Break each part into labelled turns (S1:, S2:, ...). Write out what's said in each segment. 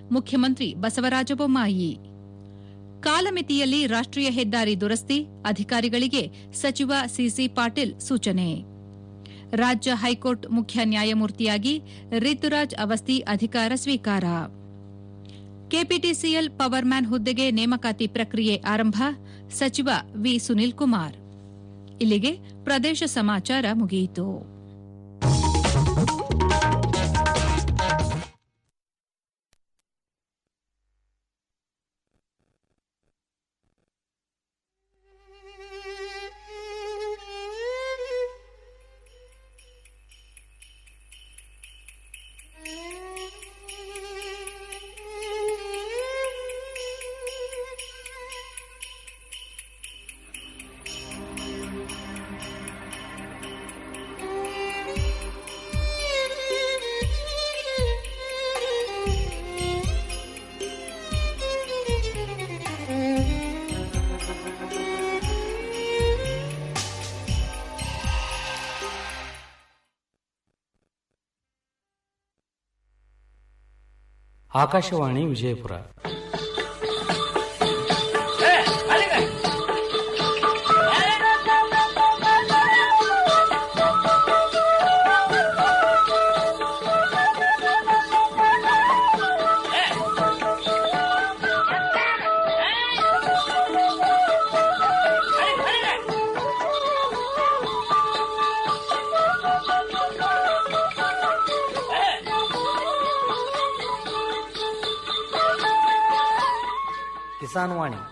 S1: ಮುಖ್ಯಮಂತ್ರಿ ಬಸವರಾಜ ಬೊಮ್ಮಾಯಿ ಕಾಲಮಿತಿಯಲ್ಲಿ ರಾಷ್ಟ್ರೀಯ ಹೆದ್ದಾರಿ ದುರಸ್ತಿ ಅಧಿಕಾರಿಗಳಿಗೆ ಸಚಿವ ಸಿಸಿ ಪಾಟೀಲ್ ಸೂಚನೆ ರಾಜ್ಯ ಹೈಕೋರ್ಟ್ ಮುಖ್ಯ ನ್ಯಾಯಮೂರ್ತಿಯಾಗಿ ರಿತುರಾಜ್ ಅವಸ್ತಿ ಅಧಿಕಾರ ಸ್ವೀಕಾರ ಕೆಪಿಟಿಸಿಎಲ್ ಪವರ್ಮ್ಯಾನ್ ಹುದ್ದೆಗೆ ನೇಮಕಾತಿ ಪ್ರಕ್ರಿಯೆ ಆರಂಭ ಸಚಿವ ವಿ ಸುನಿಲ್ ಕುಮಾರ್ ಇಲ್ಲಿಗೆ ಪ್ರದೇಶ ಸಮಾಚಾರ ಮುಗಿಯಿತು
S2: ಆಕಾಶವಾಣಿ ವಿಜಯಪುರ ಕಿಸಾನ್ ವಾಣಿ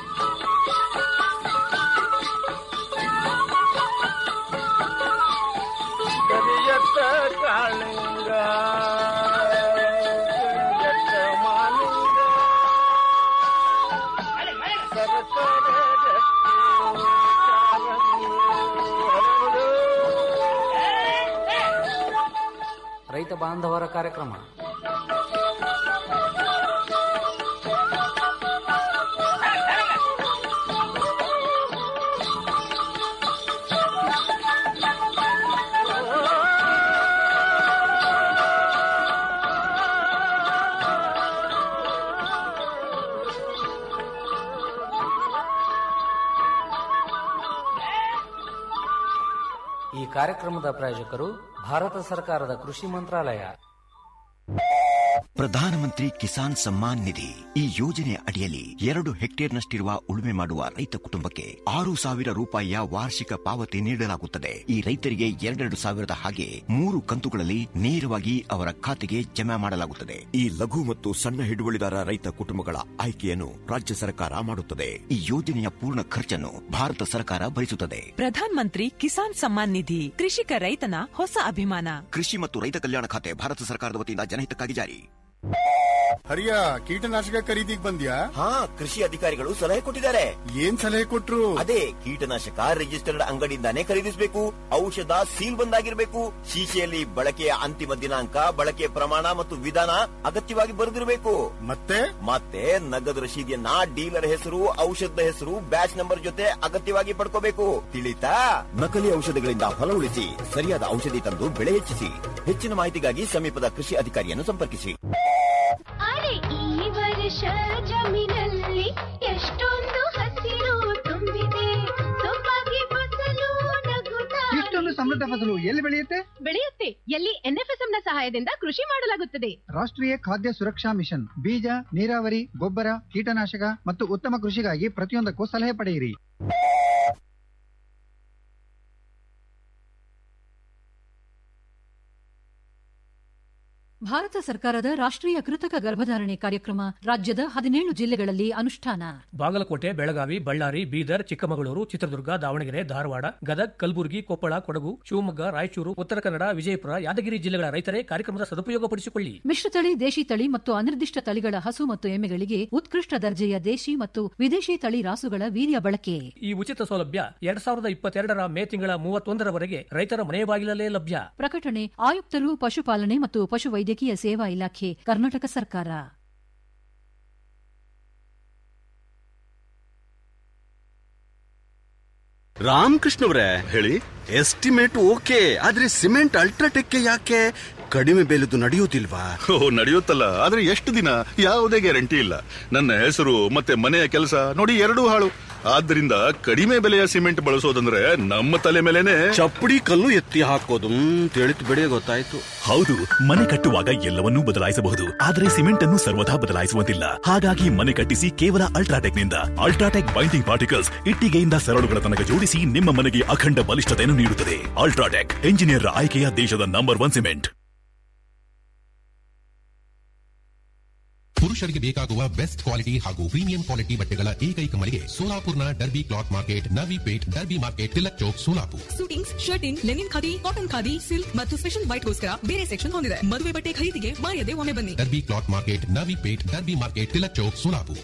S3: ಕರಿಯತ್ತ ಕಾಳಿಂಗ ಕರಿಯತ್ತ ಮಾಲಿಂಗ ಸರಸರ ರಕ್ತಿ ಕಾರಂಗಿ ಹರಡು.
S2: ರೈತ ಬಾಂಧವರ ಕಾರ್ಯಕ್ರಮ ಈ ಕಾರ್ಯಕ್ರಮದ ಪ್ರಾಯೋಜಕರು ಭಾರತ ಸರ್ಕಾರದ ಕೃಷಿ ಮಂತ್ರಾಲಯ
S4: ಪ್ರಧಾನಮಂತ್ರಿ ಕಿಸಾನ್ ಸಮ್ಮಾನ್ ನಿಧಿ ಈ ಯೋಜನೆ ಅಡಿಯಲ್ಲಿ ಎರಡು ಹೆಕ್ಟೇರ್ನಷ್ಟಿರುವ ಉಳುಮೆ ಮಾಡುವ ರೈತ ಕುಟುಂಬಕ್ಕೆ ಆರು ಸಾವಿರ ರೂಪಾಯಿಯ ವಾರ್ಷಿಕ ಪಾವತಿ ನೀಡಲಾಗುತ್ತದೆ ಈ ರೈತರಿಗೆ ಎರಡೆರಡು ಸಾವಿರದ ಹಾಗೆ ಮೂರು ಕಂತುಗಳಲ್ಲಿ ನೇರವಾಗಿ ಅವರ ಖಾತೆಗೆ ಜಮಾ ಮಾಡಲಾಗುತ್ತದೆ ಈ ಲಘು ಮತ್ತು ಸಣ್ಣ ಹಿಡುವಳಿದಾರ ರೈತ ಕುಟುಂಬಗಳ ಆಯ್ಕೆಯನ್ನು ರಾಜ್ಯ ಸರ್ಕಾರ ಮಾಡುತ್ತದೆ ಈ ಯೋಜನೆಯ ಪೂರ್ಣ ಖರ್ಚನ್ನು ಭಾರತ ಸರ್ಕಾರ ಭರಿಸುತ್ತದೆ
S5: ಪ್ರಧಾನ್ ಮಂತ್ರಿ ಕಿಸಾನ್ ಸಮ್ಮಾನ್ ನಿಧಿ ಕೃಷಿಕ ರೈತನ ಹೊಸ ಅಭಿಮಾನ
S4: ಕೃಷಿ ಮತ್ತು ರೈತ ಕಲ್ಯಾಣ ಖಾತೆ ಭಾರತ ಸರ್ಕಾರದ ವತಿಯಿಂದ ಜನಹಿತಕ್ಕಾಗಿ ಜಾರಿ
S6: ಹರಿಯ ಕೀಟನಾಶಕ ಖರೀದಿಗ್ ಬಂದ್ಯಾ
S7: ಹಾ ಕೃಷಿ ಅಧಿಕಾರಿಗಳು ಸಲಹೆ ಕೊಟ್ಟಿದ್ದಾರೆ
S6: ಏನ್ ಸಲಹೆ ಕೊಟ್ರು
S7: ಅದೇ ಕೀಟನಾಶಕ ರಿಜಿಸ್ಟರ್ಡ್ ಅಂಗಡಿಯಿಂದಾನೇ ಖರೀದಿಸಬೇಕು ಔಷಧ ಸೀಲ್ ಬಂದಾಗಿರ್ಬೇಕು ಶೀಶೆಯಲ್ಲಿ ಬಳಕೆಯ ಅಂತಿಮ ದಿನಾಂಕ ಬಳಕೆಯ ಪ್ರಮಾಣ ಮತ್ತು ವಿಧಾನ ಅಗತ್ಯವಾಗಿ ಬರೆದಿರಬೇಕು
S6: ಮತ್ತೆ
S7: ಮತ್ತೆ ನಗದು ರಶೀದಿಯನ್ನ ಡೀಲರ್ ಹೆಸರು ಔಷಧದ ಹೆಸರು ಬ್ಯಾಚ್ ನಂಬರ್ ಜೊತೆ ಅಗತ್ಯವಾಗಿ ಪಡ್ಕೋಬೇಕು ತಿಳಿತಾ ನಕಲಿ ಔಷಧಗಳಿಂದ ಹೊಲ ಉಳಿಸಿ ಸರಿಯಾದ ಔಷಧಿ ತಂದು ಬೆಳೆ ಹೆಚ್ಚಿಸಿ ಹೆಚ್ಚಿನ ಮಾಹಿತಿಗಾಗಿ ಸಮೀಪದ ಕೃಷಿ ಅಧಿಕಾರಿಯನ್ನು ಸಂಪರ್ಕಿಸಿ
S8: ಅರೆ ಈ ವರ್ಷ ಜಮೀನಲ್ಲಿ ಎಷ್ಟೊಂದು ಹಸಿರು ತುಂಬಿದೆ ಸೊಬಗೆ ಫಸಲು ನಗುತ್ತಾ
S9: ಇಷ್ಟೊಂದು ಸಮೃದ್ಧ ಫಸಲು ಎಲ್ಲಿ ಬೆಳೆಯುತ್ತೆ
S8: ಬೆಳೆಯುತ್ತೆ ಎಲ್ಲಿ ಎನ್ಎಫ್ಎಸ್ಎಂ ನ ಸಹಾಯದಿಂದ ಕೃಷಿ ಮಾಡಲಾಗುತ್ತದೆ
S9: ರಾಷ್ಟ್ರೀಯ ಖಾದ್ಯ ಸುರಕ್ಷಾ ಮಿಷನ್ ಬೀಜ ನೀರಾವರಿ ಗೊಬ್ಬರ ಕೀಟನಾಶಕ ಮತ್ತು ಉತ್ತಮ ಕೃಷಿಗಾಗಿ ಪ್ರತಿಯೊಂದಕ್ಕೂ ಸಲಹೆ ಪಡೆಯಿರಿ
S10: ಭಾರತ ಸರ್ಕಾರದ ರಾಷ್ಟ್ರೀಯ ಕೃತಕ ಗರ್ಭಧಾರಣೆ ಕಾರ್ಯಕ್ರಮ ರಾಜ್ಯದ ಹದಿನೇಳು ಜಿಲ್ಲೆಗಳಲ್ಲಿ ಅನುಷ್ಠಾನ
S11: ಬಾಗಲಕೋಟೆ ಬೆಳಗಾವಿ ಬಳ್ಳಾರಿ ಬೀದರ್ ಚಿಕ್ಕಮಗಳೂರು ಚಿತ್ರದುರ್ಗ ದಾವಣಗೆರೆ ಧಾರವಾಡ ಗದಗ್ ಕಲಬುರಗಿ ಕೊಪ್ಪಳ ಕೊಡಗು ಶಿವಮೊಗ್ಗ ರಾಯಚೂರು ಉತ್ತರ ಕನ್ನಡ ವಿಜಯಪುರ ಯಾದಗಿರಿ ಜಿಲ್ಲೆಗಳ ರೈತರೇ ಕಾರ್ಯಕ್ರಮದ ಸದುಪಯೋಗಪಡಿಸಿಕೊಳ್ಳಿ
S10: ಮಿಶ್ರತಳಿ ದೇಶಿ ತಳಿ ಮತ್ತು ಅನಿರ್ದಿಷ್ಟ ತಳಿಗಳ ಹಸು ಮತ್ತು ಎಮ್ಮೆಗಳಿಗೆ ಉತ್ಕೃಷ್ಟ ದರ್ಜೆಯ ದೇಶಿ ಮತ್ತು ವಿದೇಶಿ ತಳಿ ರಾಸುಗಳ ವೀರ್ಯ ಬಳಕೆ
S11: ಈ ಉಚಿತ ಸೌಲಭ್ಯ ಎರಡ್ ಸಾವಿರದ ಇಪ್ಪತ್ತೆರಡರ ಮೇ ತಿಂಗಳ ಮೂವತ್ತೊಂದರವರೆಗೆ ರೈತರ ಮನೆ ಬಾಗಿಲಲ್ಲೇ ಲಭ್ಯ
S10: ಪ್ರಕಟಣೆ ಆಯುಕ್ತರು ಪಶುಪಾಲನೆ ಮತ್ತು ಪಶುವೈದ್ಯಕೀಯ ಸೇವಾ ಇಲಾಖೆ ಕರ್ನಾಟಕ ಸರ್ಕಾರ
S6: ರಾಮಕೃಷ್ಣ ಅವರೇ ಹೇಳಿ ಎಸ್ಟಿಮೇಟ್ ಓಕೆ ಆದ್ರೆ ಸಿಮೆಂಟ್ ಅಲ್ಟ್ರಾಟೆಕ್ ಯಾಕೆ ಕಡಿಮೆ ಬೆಲೆದು ನಡೆಯೋದಿಲ್ವಾ
S12: ಓ ನಡೆಯುತ್ತಲ್ಲ ಆದ್ರೆ ಎಷ್ಟು ದಿನ ಯಾವುದೇ ಗ್ಯಾರಂಟಿ ಇಲ್ಲ ನನ್ನ ಹೆಸರು ಮತ್ತೆ ಮನೆಯ ಕೆಲಸ ನೋಡಿ ಎರಡೂ ಹಾಳು ಆದ್ರಿಂದ ಕಡಿಮೆ ಬೆಲೆಯ ಸಿಮೆಂಟ್ ಬಳಸೋದಂದ್ರೆ ನಮ್ಮ ತಲೆ ಮೇಲೆನೆ
S6: ಚಪ್ಪಡಿ ಕಲ್ಲು ಎತ್ತಿ ಹಾಕೋದು ತಿಳಿತು ಬಿಡಿ ಗೊತ್ತಾಯ್ತು
S13: ಹೌದು ಮನೆ ಕಟ್ಟುವಾಗ ಎಲ್ಲವನ್ನೂ ಬದಲಾಯಿಸಬಹುದು ಆದರೆ ಸಿಮೆಂಟ್ ಅನ್ನು ಸರ್ವದಾ ಬದಲಾಯಿಸುವಂತಿಲ್ಲ ಹಾಗಾಗಿ ಮನೆ ಕಟ್ಟಿಸಿ ಕೇವಲ ಅಲ್ಟ್ರಾಟೆಕ್ ನಿಂದ ಅಲ್ಟ್ರಾಟೆಕ್ ಬೈಂಡಿಂಗ್ ಪಾರ್ಟಿಕಲ್ಸ್ ಇಟ್ಟಿಗೆಯಿಂದ ಸರಳುಗಳ ತನಕ ಜೋಡಿಸಿ ನಿಮ್ಮ ಮನೆಗೆ ಅಖಂಡ ಬಲಿಷ್ಠತೆಯನ್ನು ನೀಡುತ್ತದೆ ಅಲ್ಟ್ರಾಟೆಕ್ ಎಂಜಿನಿಯರ್ ಆಯ್ಕೆಯ ದೇಶದ ನಂಬರ್ ಒನ್ ಸಿಮೆಂಟ್
S14: ಪುರುಷರಿಗೆ ಬೇಕಾಗುವ ಬೆಸ್ಟ್ ಕ್ವಾಲಿಟಿ ಹಾಗೂ ಪ್ರೀಮಿಯಂ ಕ್ವಾಲಿಟಿ ಬಟ್ಟೆಗಳ ಏಕೈಕ ಮಳಿಗೆ ಸೋಲಾಪುರ್ನ Derby cloth market Navi Peth Derby market Tilak Chowk Solapur
S15: suitings shirting linen khadi cotton khadi silk ಮತ್ತು ಸ್ಪೆಷಲ್ ವೈಟ್ಗೋಸ್ಕರ ಬೇರೆ ಸೆಕ್ಷನ್ ಹೊಂದಿದೆ ಮದುವೆ ಬಟ್ಟೆ ಖರೀದಿಗೆ ಮಾಯದೆ ಒಮ್ಮೆ ಬನ್ನಿ
S14: Derby cloth market Navi Peth Derby market Tilak Chowk Solapur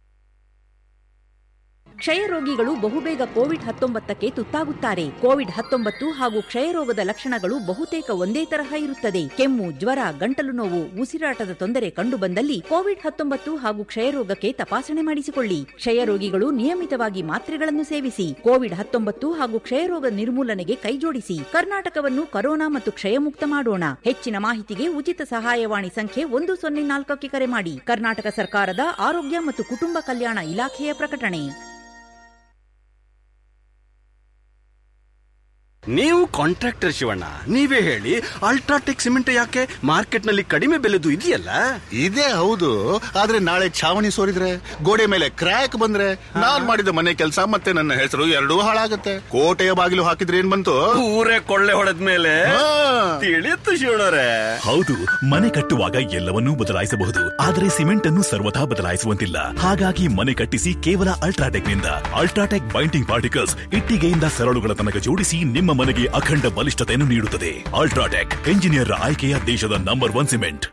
S16: ಕ್ಷಯ ರೋಗಿಗಳು ಬಹುಬೇಗ ಕೋವಿಡ್ ಹತ್ತೊಂಬತ್ತಕ್ಕೆ ತುತ್ತಾಗುತ್ತಾರೆ ಕೋವಿಡ್ ಹತ್ತೊಂಬತ್ತು ಹಾಗೂ ಕ್ಷಯರೋಗದ ಲಕ್ಷಣಗಳು ಬಹುತೇಕ ಒಂದೇ ತರಹ ಇರುತ್ತದೆ ಕೆಮ್ಮು ಜ್ವರ ಗಂಟಲು ನೋವು ಉಸಿರಾಟದ ತೊಂದರೆ ಕಂಡುಬಂದಲ್ಲಿ ಕೋವಿಡ್ ಹತ್ತೊಂಬತ್ತು ಹಾಗೂ ಕ್ಷಯರೋಗಕ್ಕೆ ತಪಾಸಣೆ ಮಾಡಿಸಿಕೊಳ್ಳಿ ಕ್ಷಯ ರೋಗಿಗಳು ನಿಯಮಿತವಾಗಿ ಮಾತ್ರೆಗಳನ್ನು ಸೇವಿಸಿ ಕೋವಿಡ್ ಹತ್ತೊಂಬತ್ತು ಹಾಗೂ ಕ್ಷಯರೋಗ ನಿರ್ಮೂಲನೆಗೆ ಕೈಜೋಡಿಸಿ ಕರ್ನಾಟಕವನ್ನು ಕರೋನಾ ಮತ್ತು ಕ್ಷಯಮುಕ್ತ ಮಾಡೋಣ ಹೆಚ್ಚಿನ ಮಾಹಿತಿಗೆ ಉಚಿತ ಸಹಾಯವಾಣಿ ಸಂಖ್ಯೆ ಒಂದು ಸೊನ್ನೆ ನಾಲ್ಕಕ್ಕೆ ಕರೆ ಮಾಡಿ ಕರ್ನಾಟಕ ಸರ್ಕಾರದ ಆರೋಗ್ಯ ಮತ್ತು ಕುಟುಂಬ ಕಲ್ಯಾಣ ಇಲಾಖೆಯ ಪ್ರಕಟಣೆ
S6: ನೀವು ಕಾಂಟ್ರಾಕ್ಟರ್ ಶಿವಣ್ಣ ನೀವೇ ಹೇಳಿ ಅಲ್ಟ್ರಾಟೆಕ್ ಸಿಮೆಂಟ್ ಯಾಕೆ ಮಾರ್ಕೆಟ್ ನಲ್ಲಿ ಕಡಿಮೆ ಬೆಲೆದು ಇದೆಯಲ್ಲ
S12: ಇದೇ ಹೌದು ಆದ್ರೆ ನಾಳೆ ಛಾವಣಿ ಸೋರಿದ್ರೆ ಗೋಡೆ ಮೇಲೆ ಕ್ರ್ಯಾಕ್ ಬಂದ್ರೆ ನಾನ್ ಮಾಡಿದ ಮನೆ ಕೆಲಸ ಮತ್ತೆ ನನ್ನ ಹೆಸರು ಎರಡೂ ಹಾಳಾಗತ್ತೆ ಕೋಟೆಯ ಬಾಗಿಲು ಹಾಕಿದ್ರೆ ಏನ್ ಬಂತು
S6: ಊರೇ ಕೊಳ್ಳೆ ಹೊಡೆದ ಮೇಲೆ ತಿಳಿಯುತ್ತು ಶಿವಣ್ಣರೇ
S13: ಹೌದು ಮನೆ ಕಟ್ಟುವಾಗ ಎಲ್ಲವನ್ನೂ ಬದಲಾಯಿಸಬಹುದು ಆದರೆ ಸಿಮೆಂಟ್ ಅನ್ನು ಸರ್ವದಾ ಬದಲಾಯಿಸುವಂತಿಲ್ಲ ಹಾಗಾಗಿ ಮನೆ ಕಟ್ಟಿಸಿ ಕೇವಲ ಅಲ್ಟ್ರಾಟೆಕ್ ನಿಂದ ಅಲ್ಟ್ರಾಟೆಕ್ ಬೈಂಡಿಂಗ್ ಪಾರ್ಟಿಕಲ್ಸ್ ಇಟ್ಟಿಗೆಯಿಂದ ಸರಳುಗಳ ತನಕ ಜೋಡಿಸಿ ನಿಮ್ಮ ಮನೆಗೆ ಅಖಂಡ ಬಲಿಷ್ಠತೆಯನ್ನು ನೀಡುತ್ತದೆ ಅಲ್ಟ್ರಾಟೆಕ್ ಎಂಜಿನಿಯರ್ ಆಯ್ಕೆಯ ದೇಶದ ನಂಬರ್ ಒನ್ ಸಿಮೆಂಟ್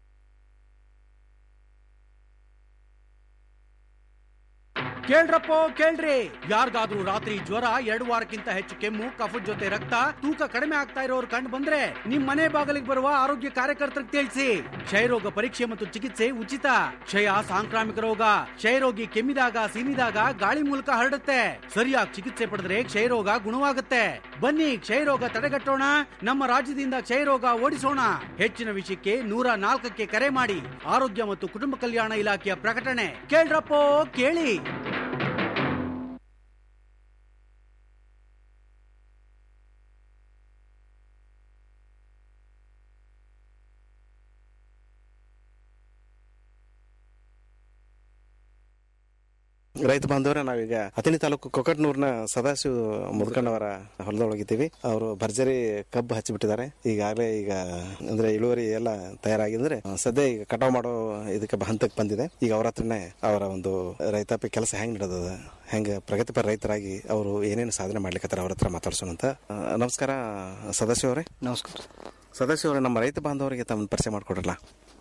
S17: ಕೇಳ್ರಪ್ಪೋ ಕೇಳ್ರಿ ಯಾರಿಗಾದ್ರೂ ರಾತ್ರಿ ಜ್ವರ ಎರಡು ವಾರಕ್ಕಿಂತ ಹೆಚ್ಚು ಕೆಮ್ಮು ಕಫದ ಜೊತೆ ರಕ್ತ ತೂಕ ಕಡಿಮೆ ಆಗ್ತಾ ಇರೋರು ಕಂಡು ಬಂದ್ರೆ ನಿಮ್ ಮನೆ ಬಾಗಿಲಿಗೆ ಬರುವ ಆರೋಗ್ಯ ಕಾರ್ಯಕರ್ತರಿಗೆ ತಿಳಿಸಿ ಕ್ಷಯರೋಗ ಪರೀಕ್ಷೆ ಮತ್ತು ಚಿಕಿತ್ಸೆ ಉಚಿತ ಕ್ಷಯ ಸಾಂಕ್ರಾಮಿಕ ರೋಗ ಕ್ಷಯರೋಗಿ ಕೆಮ್ಮಿದಾಗ ಸೀನಿದಾಗ ಗಾಳಿ ಮೂಲಕ ಹರಡುತ್ತೆ ಸರಿಯಾಗಿ ಚಿಕಿತ್ಸೆ ಪಡೆದ್ರೆ ಕ್ಷಯರೋಗ ಗುಣವಾಗುತ್ತೆ ಬನ್ನಿ ಕ್ಷಯರೋಗ ತಡೆಗಟ್ಟೋಣ ನಮ್ಮ ರಾಜ್ಯದಿಂದ ಕ್ಷಯರೋಗ ಓಡಿಸೋಣ ಹೆಚ್ಚಿನ ವಿಷಯಕ್ಕೆ ನೂರ ನಾಲ್ಕಕ್ಕೆ ಕರೆ ಮಾಡಿ ಆರೋಗ್ಯ ಮತ್ತು ಕುಟುಂಬ ಕಲ್ಯಾಣ ಇಲಾಖೆಯ ಪ್ರಕಟಣೆ ಕೇಳ್ರಪ್ಪೋ ಕೇಳಿ
S18: ರೈತ ಬಾಂಧವರ ನಾವೀಗ ಹತ್ತನೇ ತಾಲೂಕು ಕೊಕಟ್ನೂರ್ನ ಸದಾಶಿವ ಮುದ್ಕಣ್ಣವರ ಹೊಲದೊಳಗಿದ್ದೀವಿ ಅವರು ಭರ್ಜರಿ ಕಬ್ಬು ಹಚ್ಚಿಬಿಟ್ಟಿದ್ದಾರೆ ಈಗಾಗಲೇ ಈಗ ಅಂದ್ರೆ ಇಳುವರಿ ಎಲ್ಲ ತಯಾರಾಗಿದ್ರೆ ಸದ್ಯ ಈಗ ಕಟಾವ್ ಮಾಡೋ ಇದಕ್ಕೆ ಬ- ಹಂತಕ್ಕೆ ಬಂದಿದೆ ಈಗ ಅವ್ರ ಹತ್ರನೇ ಅವರ ಒಂದು ರೈತಾಪಿ ಕೆಲಸ ಹೆಂಗ್ ನಡೆದದ ಹೆಂಗ ಪ್ರಗತಿಪರ ರೈತರಾಗಿ ಅವರು ಏನೇನು ಸಾಧನೆ ಮಾಡ್ಲಿಕ್ಕೆ ಅವ್ರ ಹತ್ರ ಮಾತಾಡ್ಸೋಣ ಅಂತ ಆ, ನಮಸ್ಕಾರ ಸದಾಶಿವ ಅವರೇ
S19: ನಮಸ್ಕಾರ
S18: ಸದಾಶಿವ ಅವರೇ ನಮ್ಮ ರೈತ ಬಾಂಧವರಿಗೆ ತಮ್ಮ ಪರಿಚಯ ಮಾಡ್ಕೊಡ್ರಲ್ಲ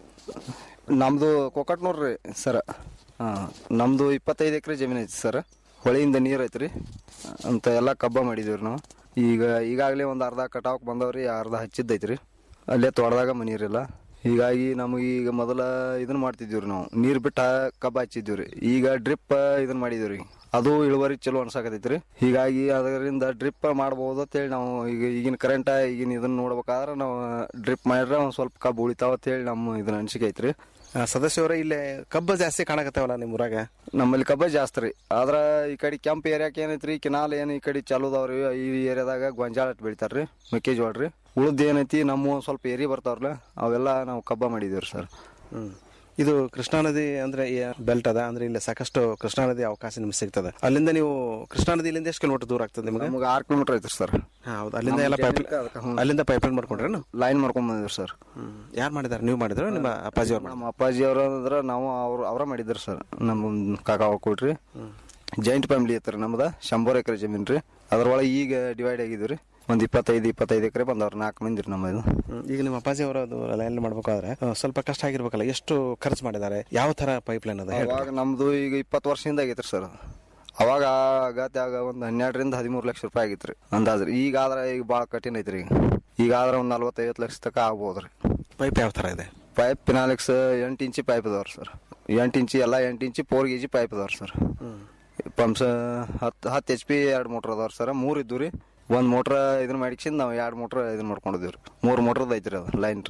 S19: ನಮ್ಮದು ಕೊಕಟ್ನೂರು ರೀ ಸರ್ ಹಾಂ ನಮ್ಮದು ಇಪ್ಪತ್ತೈದು ಎಕರೆ ಜಮೀನು ಐತಿ ಸರ್ ಹೊಳೆಯಿಂದ ನೀರು ಐತ್ರಿ ಅಂತ ಎಲ್ಲ ಕಬ್ಬ ಮಾಡಿದೀವಿ ರೀ ನಾವು ಈಗ ಈಗಾಗಲೇ ಒಂದು ಅರ್ಧ ಕಟಾವಕ್ಕೆ ಬಂದವ್ರಿ ಅರ್ಧ ಹಚ್ಚಿದ್ದೈತ್ರಿ ಅಲ್ಲೇ ತೋಟದಾಗ ಮನಿ ಇರಲ್ಲ ಹೀಗಾಗಿ ನಮಗೆ ಈಗ ಮೊದಲ ಇದನ್ನ ಮಾಡ್ತಿದ್ದೀವಿ ನಾವು ನೀರು ಬಿಟ್ಟು ಕಬ್ಬ ಹಚ್ಚಿದ್ದೀವಿ ರೀ ಈಗ ಡ್ರಿಪ್ ಇದನ್ನ ಮಾಡಿದೀವಿ ರೀ ಅದು ಇಳುವರಿ ಚಲೋ ಅನ್ಸಾಕತೈತ್ರಿ ಹೀಗಾಗಿ ಅದರಿಂದ ಡ್ರಿಪ್ ಮಾಡ್ಬೋದು ಅಂತೇಳಿ ನಾವು ಈಗ ಈಗಿನ ಕರೆಂಟ್ ಈಗಿನ ಇದನ್ನ ನೋಡ್ಬೇಕಾದ್ರೆ ನಾವು ಡ್ರಿಪ್ ಮಾಡಿದ್ರೆ ಒಂದು ಸ್ವಲ್ಪ ಕಬ್ಬು ಉಳಿತಾವ ಅಂತೇಳಿ ನಮ್ಮ ಇದನ್ನ ಅನಿಸಿಕೆ ಐತ್ರಿ
S18: ಸದಸ್ಯವರೇ ಇಲ್ಲೇ ಕಬ್ಬು ಜಾಸ್ತಿ ಕಾಣಕತ್ತಾವಲ್ಲ ನಿಮ್ಮ ಊರಾಗ
S19: ನಮ್ಮಲ್ಲಿ ಕಬ್ಬ ಜಾಸ್ತಿ ರೀ ಆದ್ರ ಈ ಕಡೆ ಕೆಂಪ್ ಏರಿಯಾಕ್ ಏನೈತ್ರಿ ಕೆನಾಲ್ ಏನು ಈ ಕಡೆ ಚಾಲು ಅದಾವ್ರಿ ಈ ಏರಿಯಾದಾಗ ಗೊಂಜಾಳ ಅಟ್ ಬೆಳಿತಾರ್ರಿ ಮೆಕ್ಕೆಜೋಳ ರೀ ಉಳ್ದ ಏನೈತಿ ನಮ್ಮ ಒಂದ್ ಸ್ವಲ್ಪ ಏರಿ ಬರ್ತಾವ್ರಲ್ಲ ಅವೆಲ್ಲ ನಾವು ಕಬ್ಬ ಮಾಡಿದೀವ್ರಿ ಸರ್
S18: ಹ್ಮ್ ಇದು ಕೃಷ್ಣಾ ನದಿ ಅಂದ್ರೆ ಬೆಲ್ಟ್ ಅದ ಅಂದ್ರೆ ಇಲ್ಲಿ ಸಾಕಷ್ಟು ಕೃಷ್ಣಾ ನದಿ ಅವಕಾಶ ನಿಮ್ಗೆ ಸಿಗ್ತದೆ ಅಲ್ಲಿಂದ ನೀವು ಕೃಷ್ಣಾ ನದಿ ಇಲ್ಲಿಂದ ಎಷ್ಟು ಕಿಲೋಮೀಟರ್ ದೂರ ಆಗ್ತದೆ ನಿಮ್ಗೆ
S19: ನಮ್ಗೆ ಆರು ಕಿಲೋಮೀಟರ್ ಐತ್ರಿ ಸರ್
S18: ಹೌದು ಅಲ್ಲಿಂದ ಎಲ್ಲ ಪೈಪ್ ಅಲ್ಲಿಂದ ಪೈಪ್ಲೈನ್ ಮಾಡ್ಕೊಂಡ್ರೇನು
S19: ಲೈನ್ ಮಾಡ್ಕೊಂಡ್ ಬಂದಿವ್ರಿ ಸರ್
S18: ಯಾರು ಮಾಡಿದಾರೆ ನೀವು ಮಾಡಿದ್ರು ನಿಮ್ಮ ಅಪ್ಪಾಜಿ ಅವ್ರು
S19: ನಮ್ಮ ಅಪ್ಪಾಜಿ ಅವ್ರ ಅಂದ್ರೆ ನಾವು ಅವ್ರು ಅವರ ಮಾಡಿದ್ರು ಸರ್ ನಮ್ಮ ಕಾಕ ಕೊಡ್ರಿ ಜಾಯಿಂಟ್ ಫ್ಯಾಮಿಲಿ ಐತ್ರಿ ನಮ್ದು ಶಂಬರ್ ಎಕರೆ ಜಮೀನ್ ರೀ ಅದ್ರೊಳಗೆ ಈಗ ಡಿವೈಡ್ ಆಗಿದ್ವಿ ರೀ ಒಂದು ಇಪ್ಪತ್ತೈದು ಇಪ್ಪತ್ತೈದು ಎಕರೆ ಬಂದವ್ರು ನಾಲ್ಕು ಮಂದಿ ರೀ ನಮ್ಮದು
S18: ಈಗ ನಿಮ್ಮ ಅಪ್ಪಾಜಿ ಅವರದು ಲೈನ್ ಮಾಡ್ಬೇಕಾದ್ರೆ ಆ, ಸ್ವಲ್ಪ ಕಷ್ಟ ಆಗಿರ್ಬೇಕಲ್ಲ ಎಷ್ಟು ಖರ್ಚು ಮಾಡಿದ್ದಾರೆ ಯಾವ ತರ ಪೈಪ್ ಲೈನ್ ಅದ ಹೇಳ್ರಿ.
S19: ಅವಾಗ ನಮ್ದು ಈಗ ಇಪ್ಪತ್ತು ವರ್ಷದಿಂದ ಆಗೈತ್ರಿ ಸರ್ ಅವಾಗ ಆಗತ್ಯಾಗ ಒಂದು ಹನ್ನೆರಡರಿಂದ ಹದಿಮೂರು ಲಕ್ಷ ರೂಪಾಯಿ ಆಗಿತ್ರಿ ಅಂದಾಜ್ರಿ ಈಗ ಆದ್ರೆ ಈಗ ಭಾಳ ಕಠಿಣ ಐತ್ರಿ ಈಗ ಈಗ ಆದ್ರೆ ಒಂದು ನಲ್ವತ್ತೈವತ್ತು ಲಕ್ಷ ತನಕ ಆಗ್ಬೋದ್ರಿ
S18: ಪೈಪ್ ಯಾವ ತರ ಇದೆ
S19: ಪೈಪ್ ಫಿನಾಲಿಕ್ಸ್ ಎಂಟು ಇಂಚಿ ಪೈಪ್ ಅದಾವ್ರಿ ಸರ್ ಎಂಟು ಇಂಚಿ ಎಲ್ಲ ಎಂಟು ಇಂಚಿ ಫೋರ್ ಕೆ ಜಿ ಪೈಪ್ ಅದಾವ್ರಿ ಸರ್ ಪಂಪ್ಸ್ ಹತ್ತು ಹತ್ತು ಎಚ್ ಪಿ ಎರಡು ಮೋಟ್ರ್ ಅದಾವ್ರಿ ಸರ್ ಮೂರು ಇದ್ದು ರೀ ಒಂದು ಮೋಟ್ರ್ ಇದನ್ನ ಮಾಡಿಕ್ಸಿಂದ ನಾವು ಎರಡು ಮೋಟ್ರ್ ಇದನ್ನ ಮಾಡ್ಕೊಂಡಿದ್ದೀವಿ ರೀ ಮೂರು ಮೋಟ್ರದ್ದು ಐತ್ರಿ ಅದು ಲೈನ್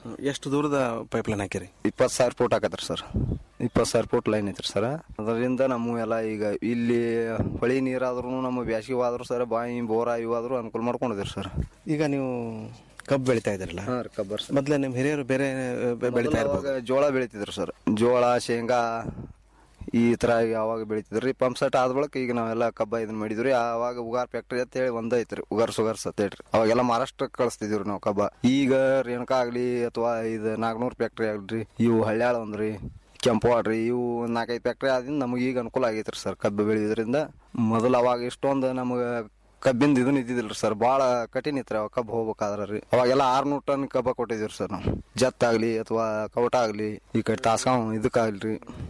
S18: ಎಷ್ಟು ದೂರದ ಪೈಪ್ ಲೈನ್ ಹಾಕಿರಿ
S19: ಇಪ್ಪತ್ತು ಸಾವಿರ ಫೂಟ್ ಹಾಕತ್ರಿ ಸರ್ ಇಪ್ಪತ್ತು ಸಾವಿರ ಫೂಟ್ ಲೈನ್ ಐತ್ರಿ ಸರ್ ಅದರಿಂದ ನಮ್ಮ ಎಲ್ಲ ಈಗ ಇಲ್ಲಿ ಹೊಳಿ ನೀರಾದ್ರೂ ನಮ್ಮ ಬ್ಯಾಸಿಗೆ ಆದ್ರೂ ಸರ್ ಬಾಯಿ ಬೋರ ಇವಾದ್ರೂ ಅನುಕೂಲ ಮಾಡ್ಕೊಂಡಿದ್ರಿ ಸರ್
S18: ಈಗ ನೀವು ಕಬ್ಬು ಬೆಳಿತಾ ಇದ್ರಲ್ಲ
S19: ಕಬ್ಬರ್
S18: ಮೊದ್ಲೇ ನಿಮ್ಮ ಹಿರಿಯರು ಬೇರೆ ಬೆ- ಬೆಳಿತಾ ಇರ್ಬೋದು
S19: ಅವಾಗ ಜೋಳ ಬೆಳಿತಿದ್ರು ಸರ್ ಜೋಳ ಶೇಂಗಾ ಈ ತರ ಯಾವಾಗ ಬೆಳಿತಿದ್ರಿ ಪಂಪ್ ಸೆಟ್ ಆದ ಬಳಿಕ ಈಗ ನಾವೆಲ್ಲ ಕಬ್ಬ ಇದನ್ನ ಮಾಡಿದ್ರಿ ಆವಾಗ ಉಗಾರ್ ಫ್ಯಾಕ್ಟ್ರಿ ಅಂತ ಹೇಳಿ ಒಂದ ಐತ್ರಿ ಉಗಾರ್ ಸುಗಾರ್ಸ್ ಅಂತ ಹೇಳ್ರಿ ಅವಾಗೆಲ್ಲ ಮಹಾರಾಷ್ಟ್ರಕ್ಕೆ ಕಳಿಸ್ತಿದ್ವಿ ನಾವು ಕಬ್ಬ ಈಗ ರೇಣುಕಾ ಆಗ್ಲಿ ಅಥವಾ ಇದು ನಾಗ್ನೂರ್ ಫ್ಯಾಕ್ಟ್ರಿ ಆಗ್ಲಿ ಇವು ಹಳ್ಯಾಳ ಒಂದ್ರಿ ಕೆಂಪವಾಡ್ರಿ ಇವು ಒಂದ್ ನಾಲ್ಕೈದು ಫ್ಯಾಕ್ಟ್ರಿ ಆದ್ರಿಂದ ನಮಗೆ ಈಗ ಅನುಕೂಲ ಆಗೈತ್ರಿ ಸರ್ ಕಬ್ಬು ಬೆಳೆಯೋದ್ರಿಂದ ಮೊದಲು ಅವಾಗ ಇಷ್ಟೊಂದು ನಮಗೆ ಕಬ್ಬಿಂದ ಇದನ್ನ ಇದ್ದಿದ್ದಿಲ್ರಿ ಸರ್ ಭಾಳ ಕಠಿಣ ಇತ್ರಿ ಅವಾಗ ಕಬ್ಬು ಹೋಗ್ಬೇಕಾದ್ರ ರೀ ಅವಾಗೆಲ್ಲ ಆರ್ನೂರು ಟನ್ ಕಬ್ಬ ಕೊಟ್ಟಿದ್ವಿ ಸರ್ ನಾವು ಜತ್ ಆಗ್ಲಿ ಅಥವಾ ಕವಟ ಆಗ್ಲಿ ಈ ಕಡೆ ತಾಸ್ಗಾಂವ್ ಇದಕ್ಕಾಗ್ಲಿ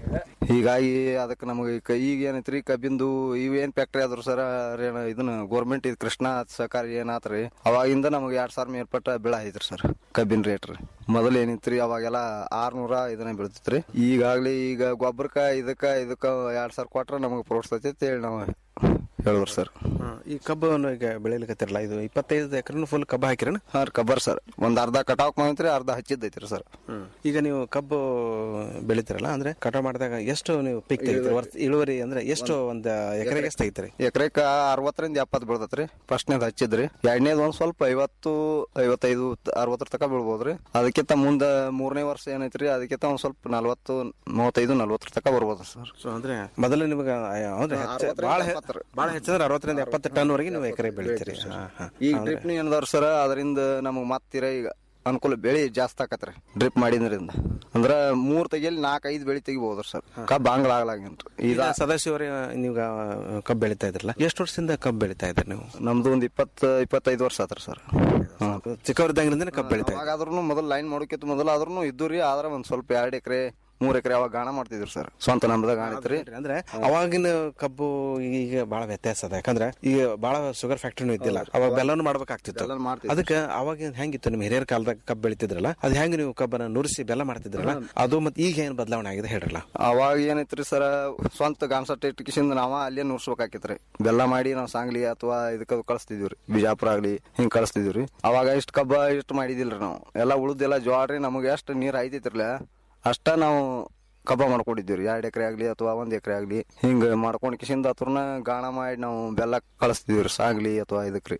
S19: ಹೀಗಾಗಿ ಅದಕ್ಕೆ ನಮಗೆ ಈಗ ಈಗ ಏನೈತ್ರಿ ಕಬ್ಬಿಂದು ಇವೇನ್ ಫ್ಯಾಕ್ಟ್ರಿ ಆದ್ರು ಸರ್ ರೇಣ ಇದನ್ನ ಗೋರ್ಮೆಂಟ್ ಇದು ಕೃಷ್ಣ ಸಹಕಾರಿ ಏನಾತ್ರಿ ಅವಾಗಿಂದ ನಮಗೆ ಎರಡ್ ಸಾವಿರ ಮೇಲ್ಪಟ್ಟ ಬೆಳ ಐತ್ರಿ ಸರ್ ಕಬ್ಬಿನ ರೇಟ್ ರೀ ಮೊದಲು ಏನಿತ್ರಿ ಅವಾಗೆಲ್ಲ ಆರ್ನೂರ ಇದನ್ನ ಬೀಳ್ತಿತ್ರಿ ಈಗಾಗ್ಲಿ ಈಗ ಗೊಬ್ಬರಕ್ಕ ಇದಕ್ಕ ಇದಕ್ಕ ಎರಡ್ ಸಾವಿರ ಕೊಟ್ರ ನಮಗೆ ಪ್ರೋತ್ಸಾಹ ಹೇಳಿ ನಾವು ಹೇಳಿದ್ರು ಸರ್
S18: ಈ ಕಬ್ಬನ್ನು ಈಗ ಬೆಳಿಲಿಕತ್ತಿರಲ್ಲ ಇದು ಇಪ್ಪತ್ತೈದು ಎಕರೆನು ಫುಲ್ ಕಬ್ಬು ಹಾಕಿರೇನು
S19: ಹಾ ರೀ ಕಬ್ಬರ್ ಸರ್ ಒಂದ್ ಅರ್ಧ ಕಟಾವ್ ಮಾಡೈತ್ರಿ ಅರ್ಧ ಹಚ್ಚಿದ್ದೈತ್ರಿ ಸರ್
S18: ಈಗ ನೀವು ಕಬ್ಬು ಬೆಳಿತೀರಲ್ಲ ಅಂದ್ರೆ ಕಟಾವ್ ಮಾಡಿದಾಗ ಎಷ್ಟು ನೀವು ಪಿಕ್ ತೆಗಿತೀರಿ ವರ್ಷ ಇಳುವರಿ ಅಂದ್ರೆ ಎಷ್ಟು ಒಂದು ಎಕರೆಗೆ ಎಷ್ಟು ತೆಗಿತೀರಿ
S19: ಎಕರೆಕ ಅರವತ್ತರಿಂದ ಎಪ್ಪತ್ತು ಬೀಳ್ತೈತ್ರಿ ಫಸ್ಟ್ನೇದ್ ಹಚ್ಚಿದ್ರಿ ಎರಡನೇದ್ ಒಂದ್ ಸ್ವಲ್ಪ ಐವತ್ತು ಐವತ್ತೈದು ಅರವತ್ತರ ತಕ ಬೀಳ್ಬೋದ್ರಿ ಅದಕ್ಕಿಂತ ಮುಂದ ಮೂರನೇ ವರ್ಷ ಏನೈತ್ರಿ ಅದಕ್ಕಿಂತ ಒಂದ್ ಸ್ವಲ್ಪ ನಲ್ವತ್ತು ಮೂವತ್ತೈದು ನಲ್ವತ್ತರ ತಕ ಬರ್ಬೋದು ಸರ್
S18: ಸೊ ಅಂದ್ರೆ ಮೊದಲು ನಿಮಗೆ ಅಂದ್ರೆ ಹೆಚ್ಚ- ಭಾಳ ಹೆ- ಭಾಳ ಹೆಚ್ಚಂದ್ರೆ ಅರವತ್ತರಿಂದ ಎಪ್ಪತ್ತು ಟನ್ ವರೆಗೆ ನೀವು ಎಕರೆ ಬೆಳಿತೀರಿ ಹಾ, ಹಾ.
S19: ಈಗ
S18: ಅಂದ್ರೆ-
S19: ಡ್ರಿಪ್ ಏನದಾರ ಸರ್ ಅದರಿಂದ ನಮಗ್ ಮತ್ತಿರ ಈಗ ಅನುಕೂಲ ಬೆಳಿ ಜಾಸ್ತಿ ಆಕತ್ರಿ ಡ್ರಿಪ್ ಮಾಡಿದ್ರಿಂದ ಅಂದ್ರ ಮೂರ್ ತೆಗಿಯಲ್ಲಿ ನಾಲ್ಕ್ ಐದು ಬೆಳಿ ತೆಗಿಬಹುದ್ರಿ ಸರ್ ಕಬ್ಬ ಹಂಗ್ಲ ಆಗ್ಲಾಗೇನ್ರಿ
S18: ಈಗ ಸದಾಶಿವರೇ ನೀವು ಕಬ್ಬು ಬೆಳಿತಾ ಇದ್ರಲ್ಲ ಎಷ್ಟು ವರ್ಷದಿಂದ ಕಬ್ಬು ಬೆಳಿತಾ ಇದ್ರಿ ನೀವು
S19: ನಮ್ದು ಒಂದ್ ಇಪ್ಪತ್ ಇಪ್ಪತ್ತೈದು ವರ್ಷ ಆತ್ರಿ ಸರ್
S18: ಚಿಕ್ಕವರಿದ್ದಂಗಿಂದ ಕಬ್ಬು ಬೆಳಿತಾ ಇದ್ರಿ
S19: ಅವಾಗಾದ್ರೂ ಮೊದಲು ಲೈನ್ ಮಾಡೋಕಿತ್ತು ಮೊದಲು ಆದ್ರೂ ಇದ್ದು ರೀ ಆದ್ರೆ ಒಂದ್ ಸ್ವಲ್ಪ ಎರಡ್ ಎಕರೆ ಮೂರ್ ಎಕರೆ ಅವಾಗ ಗಾಣ ಮಾಡ್ತಿದ್ರು ಸರ್ ಸ್ವಂತ ನಮ್ದಾಗ ಗಾಣ ಐತ್ರಿ
S18: ಅಂದ್ರೆ ಅವಾಗಿನ ಕಬ್ಬು ಈಗ ಬಹಳ ವ್ಯತ್ಯಾಸ ಅದ ಯಾಕಂದ್ರೆ ಈಗ ಬಹಳ ಶುಗರ್ ಫ್ಯಾಕ್ಟ್ರಿನೂ ಇದ್ದಿಲ್ಲ ಅವಾಗ ಬೆಲ್ಲನು ಮಾಡ್ಬೇಕಾಗ್ತಿತ್ತು ಅದಕ್ಕೆ ಅವಾಗ ಹೆಂಗಿತ್ತು ನಿಮ್ಮ ಹಿರಿಯರ ಕಾಲದಾಗ ಕಬ್ಬು ಬೆಳಿತಿದ್ರಲ್ಲ ಅದ್ ಹೆಂಗ್ ನೀವು ಕಬ್ಬನ ನುರಿಸಿ ಬೆಲ್ಲ ಮಾಡ್ತಿದ್ರಲ್ಲ ಅದು ಮತ್ತೆ ಈಗ ಏನ್ ಬದಲಾವಣೆ ಆಗಿದೆ ಹೇಳ್ರಲ್ಲ
S19: ಅವಾಗ ಏನೈತ್ರಿ ಸರ್ ಸ್ವಂತ ಗಾಮ್ಸಟ್ಟ ಇಟ್ಕಿಸಿಂದ ನಾವ ಅಲ್ಲೇ ನುರ್ಸ್ಬೇಕಾಕಿತ್ರಿ ಬೆಲ್ಲ ಮಾಡಿ ನಾವು ಸಾಂಗ್ಲಿ ಅಥವಾ ಇದಕ್ಕ ಕಳಿಸ್ತಿದ್ವಿ ರೀ ಬಿಜಾಪುರ ಆಗ್ಲಿ ಹಿಂಗ್ ಕಳಿಸ್ತಿದ್ವಿ ರೀ ಅವಾಗ ಇಷ್ಟ ಕಬ್ಬ ಇಷ್ಟ ಮಾಡಿದಿಲ್ರಿ ನಾವು ಎಲ್ಲ ಉಳ್ದೆಲ್ಲ ಜ್ವಾಳ ರೀ ನಮಗೆ ಎಷ್ಟು ನೀರ್ ಐತಿತ್ರಲ್ಲ ಅಷ್ಟ ನಾವು ಕಬ್ಬ ಮಾಡ್ಕೊಂಡಿದ್ದೀವಿ ರೀ ಎರಡ್ ಎಕರೆ ಆಗ್ಲಿ ಅಥವಾ ಒಂದ್ ಎಕರೆ ಆಗ್ಲಿ ಹಿಂಗ ಮಾಡ್ಕೊಂಡ್ ಕಿಸಿಂದ ಹತ್ರನ ಗಾಣ ಮಾಡಿ ನಾವು ಬೆಲ್ಲ ಕಳಿಸ್ತಿದ್ವಿ ರೀ ಸಾಂಗ್ಲಿ ಅಥವಾ ಇದಕ್ರಿ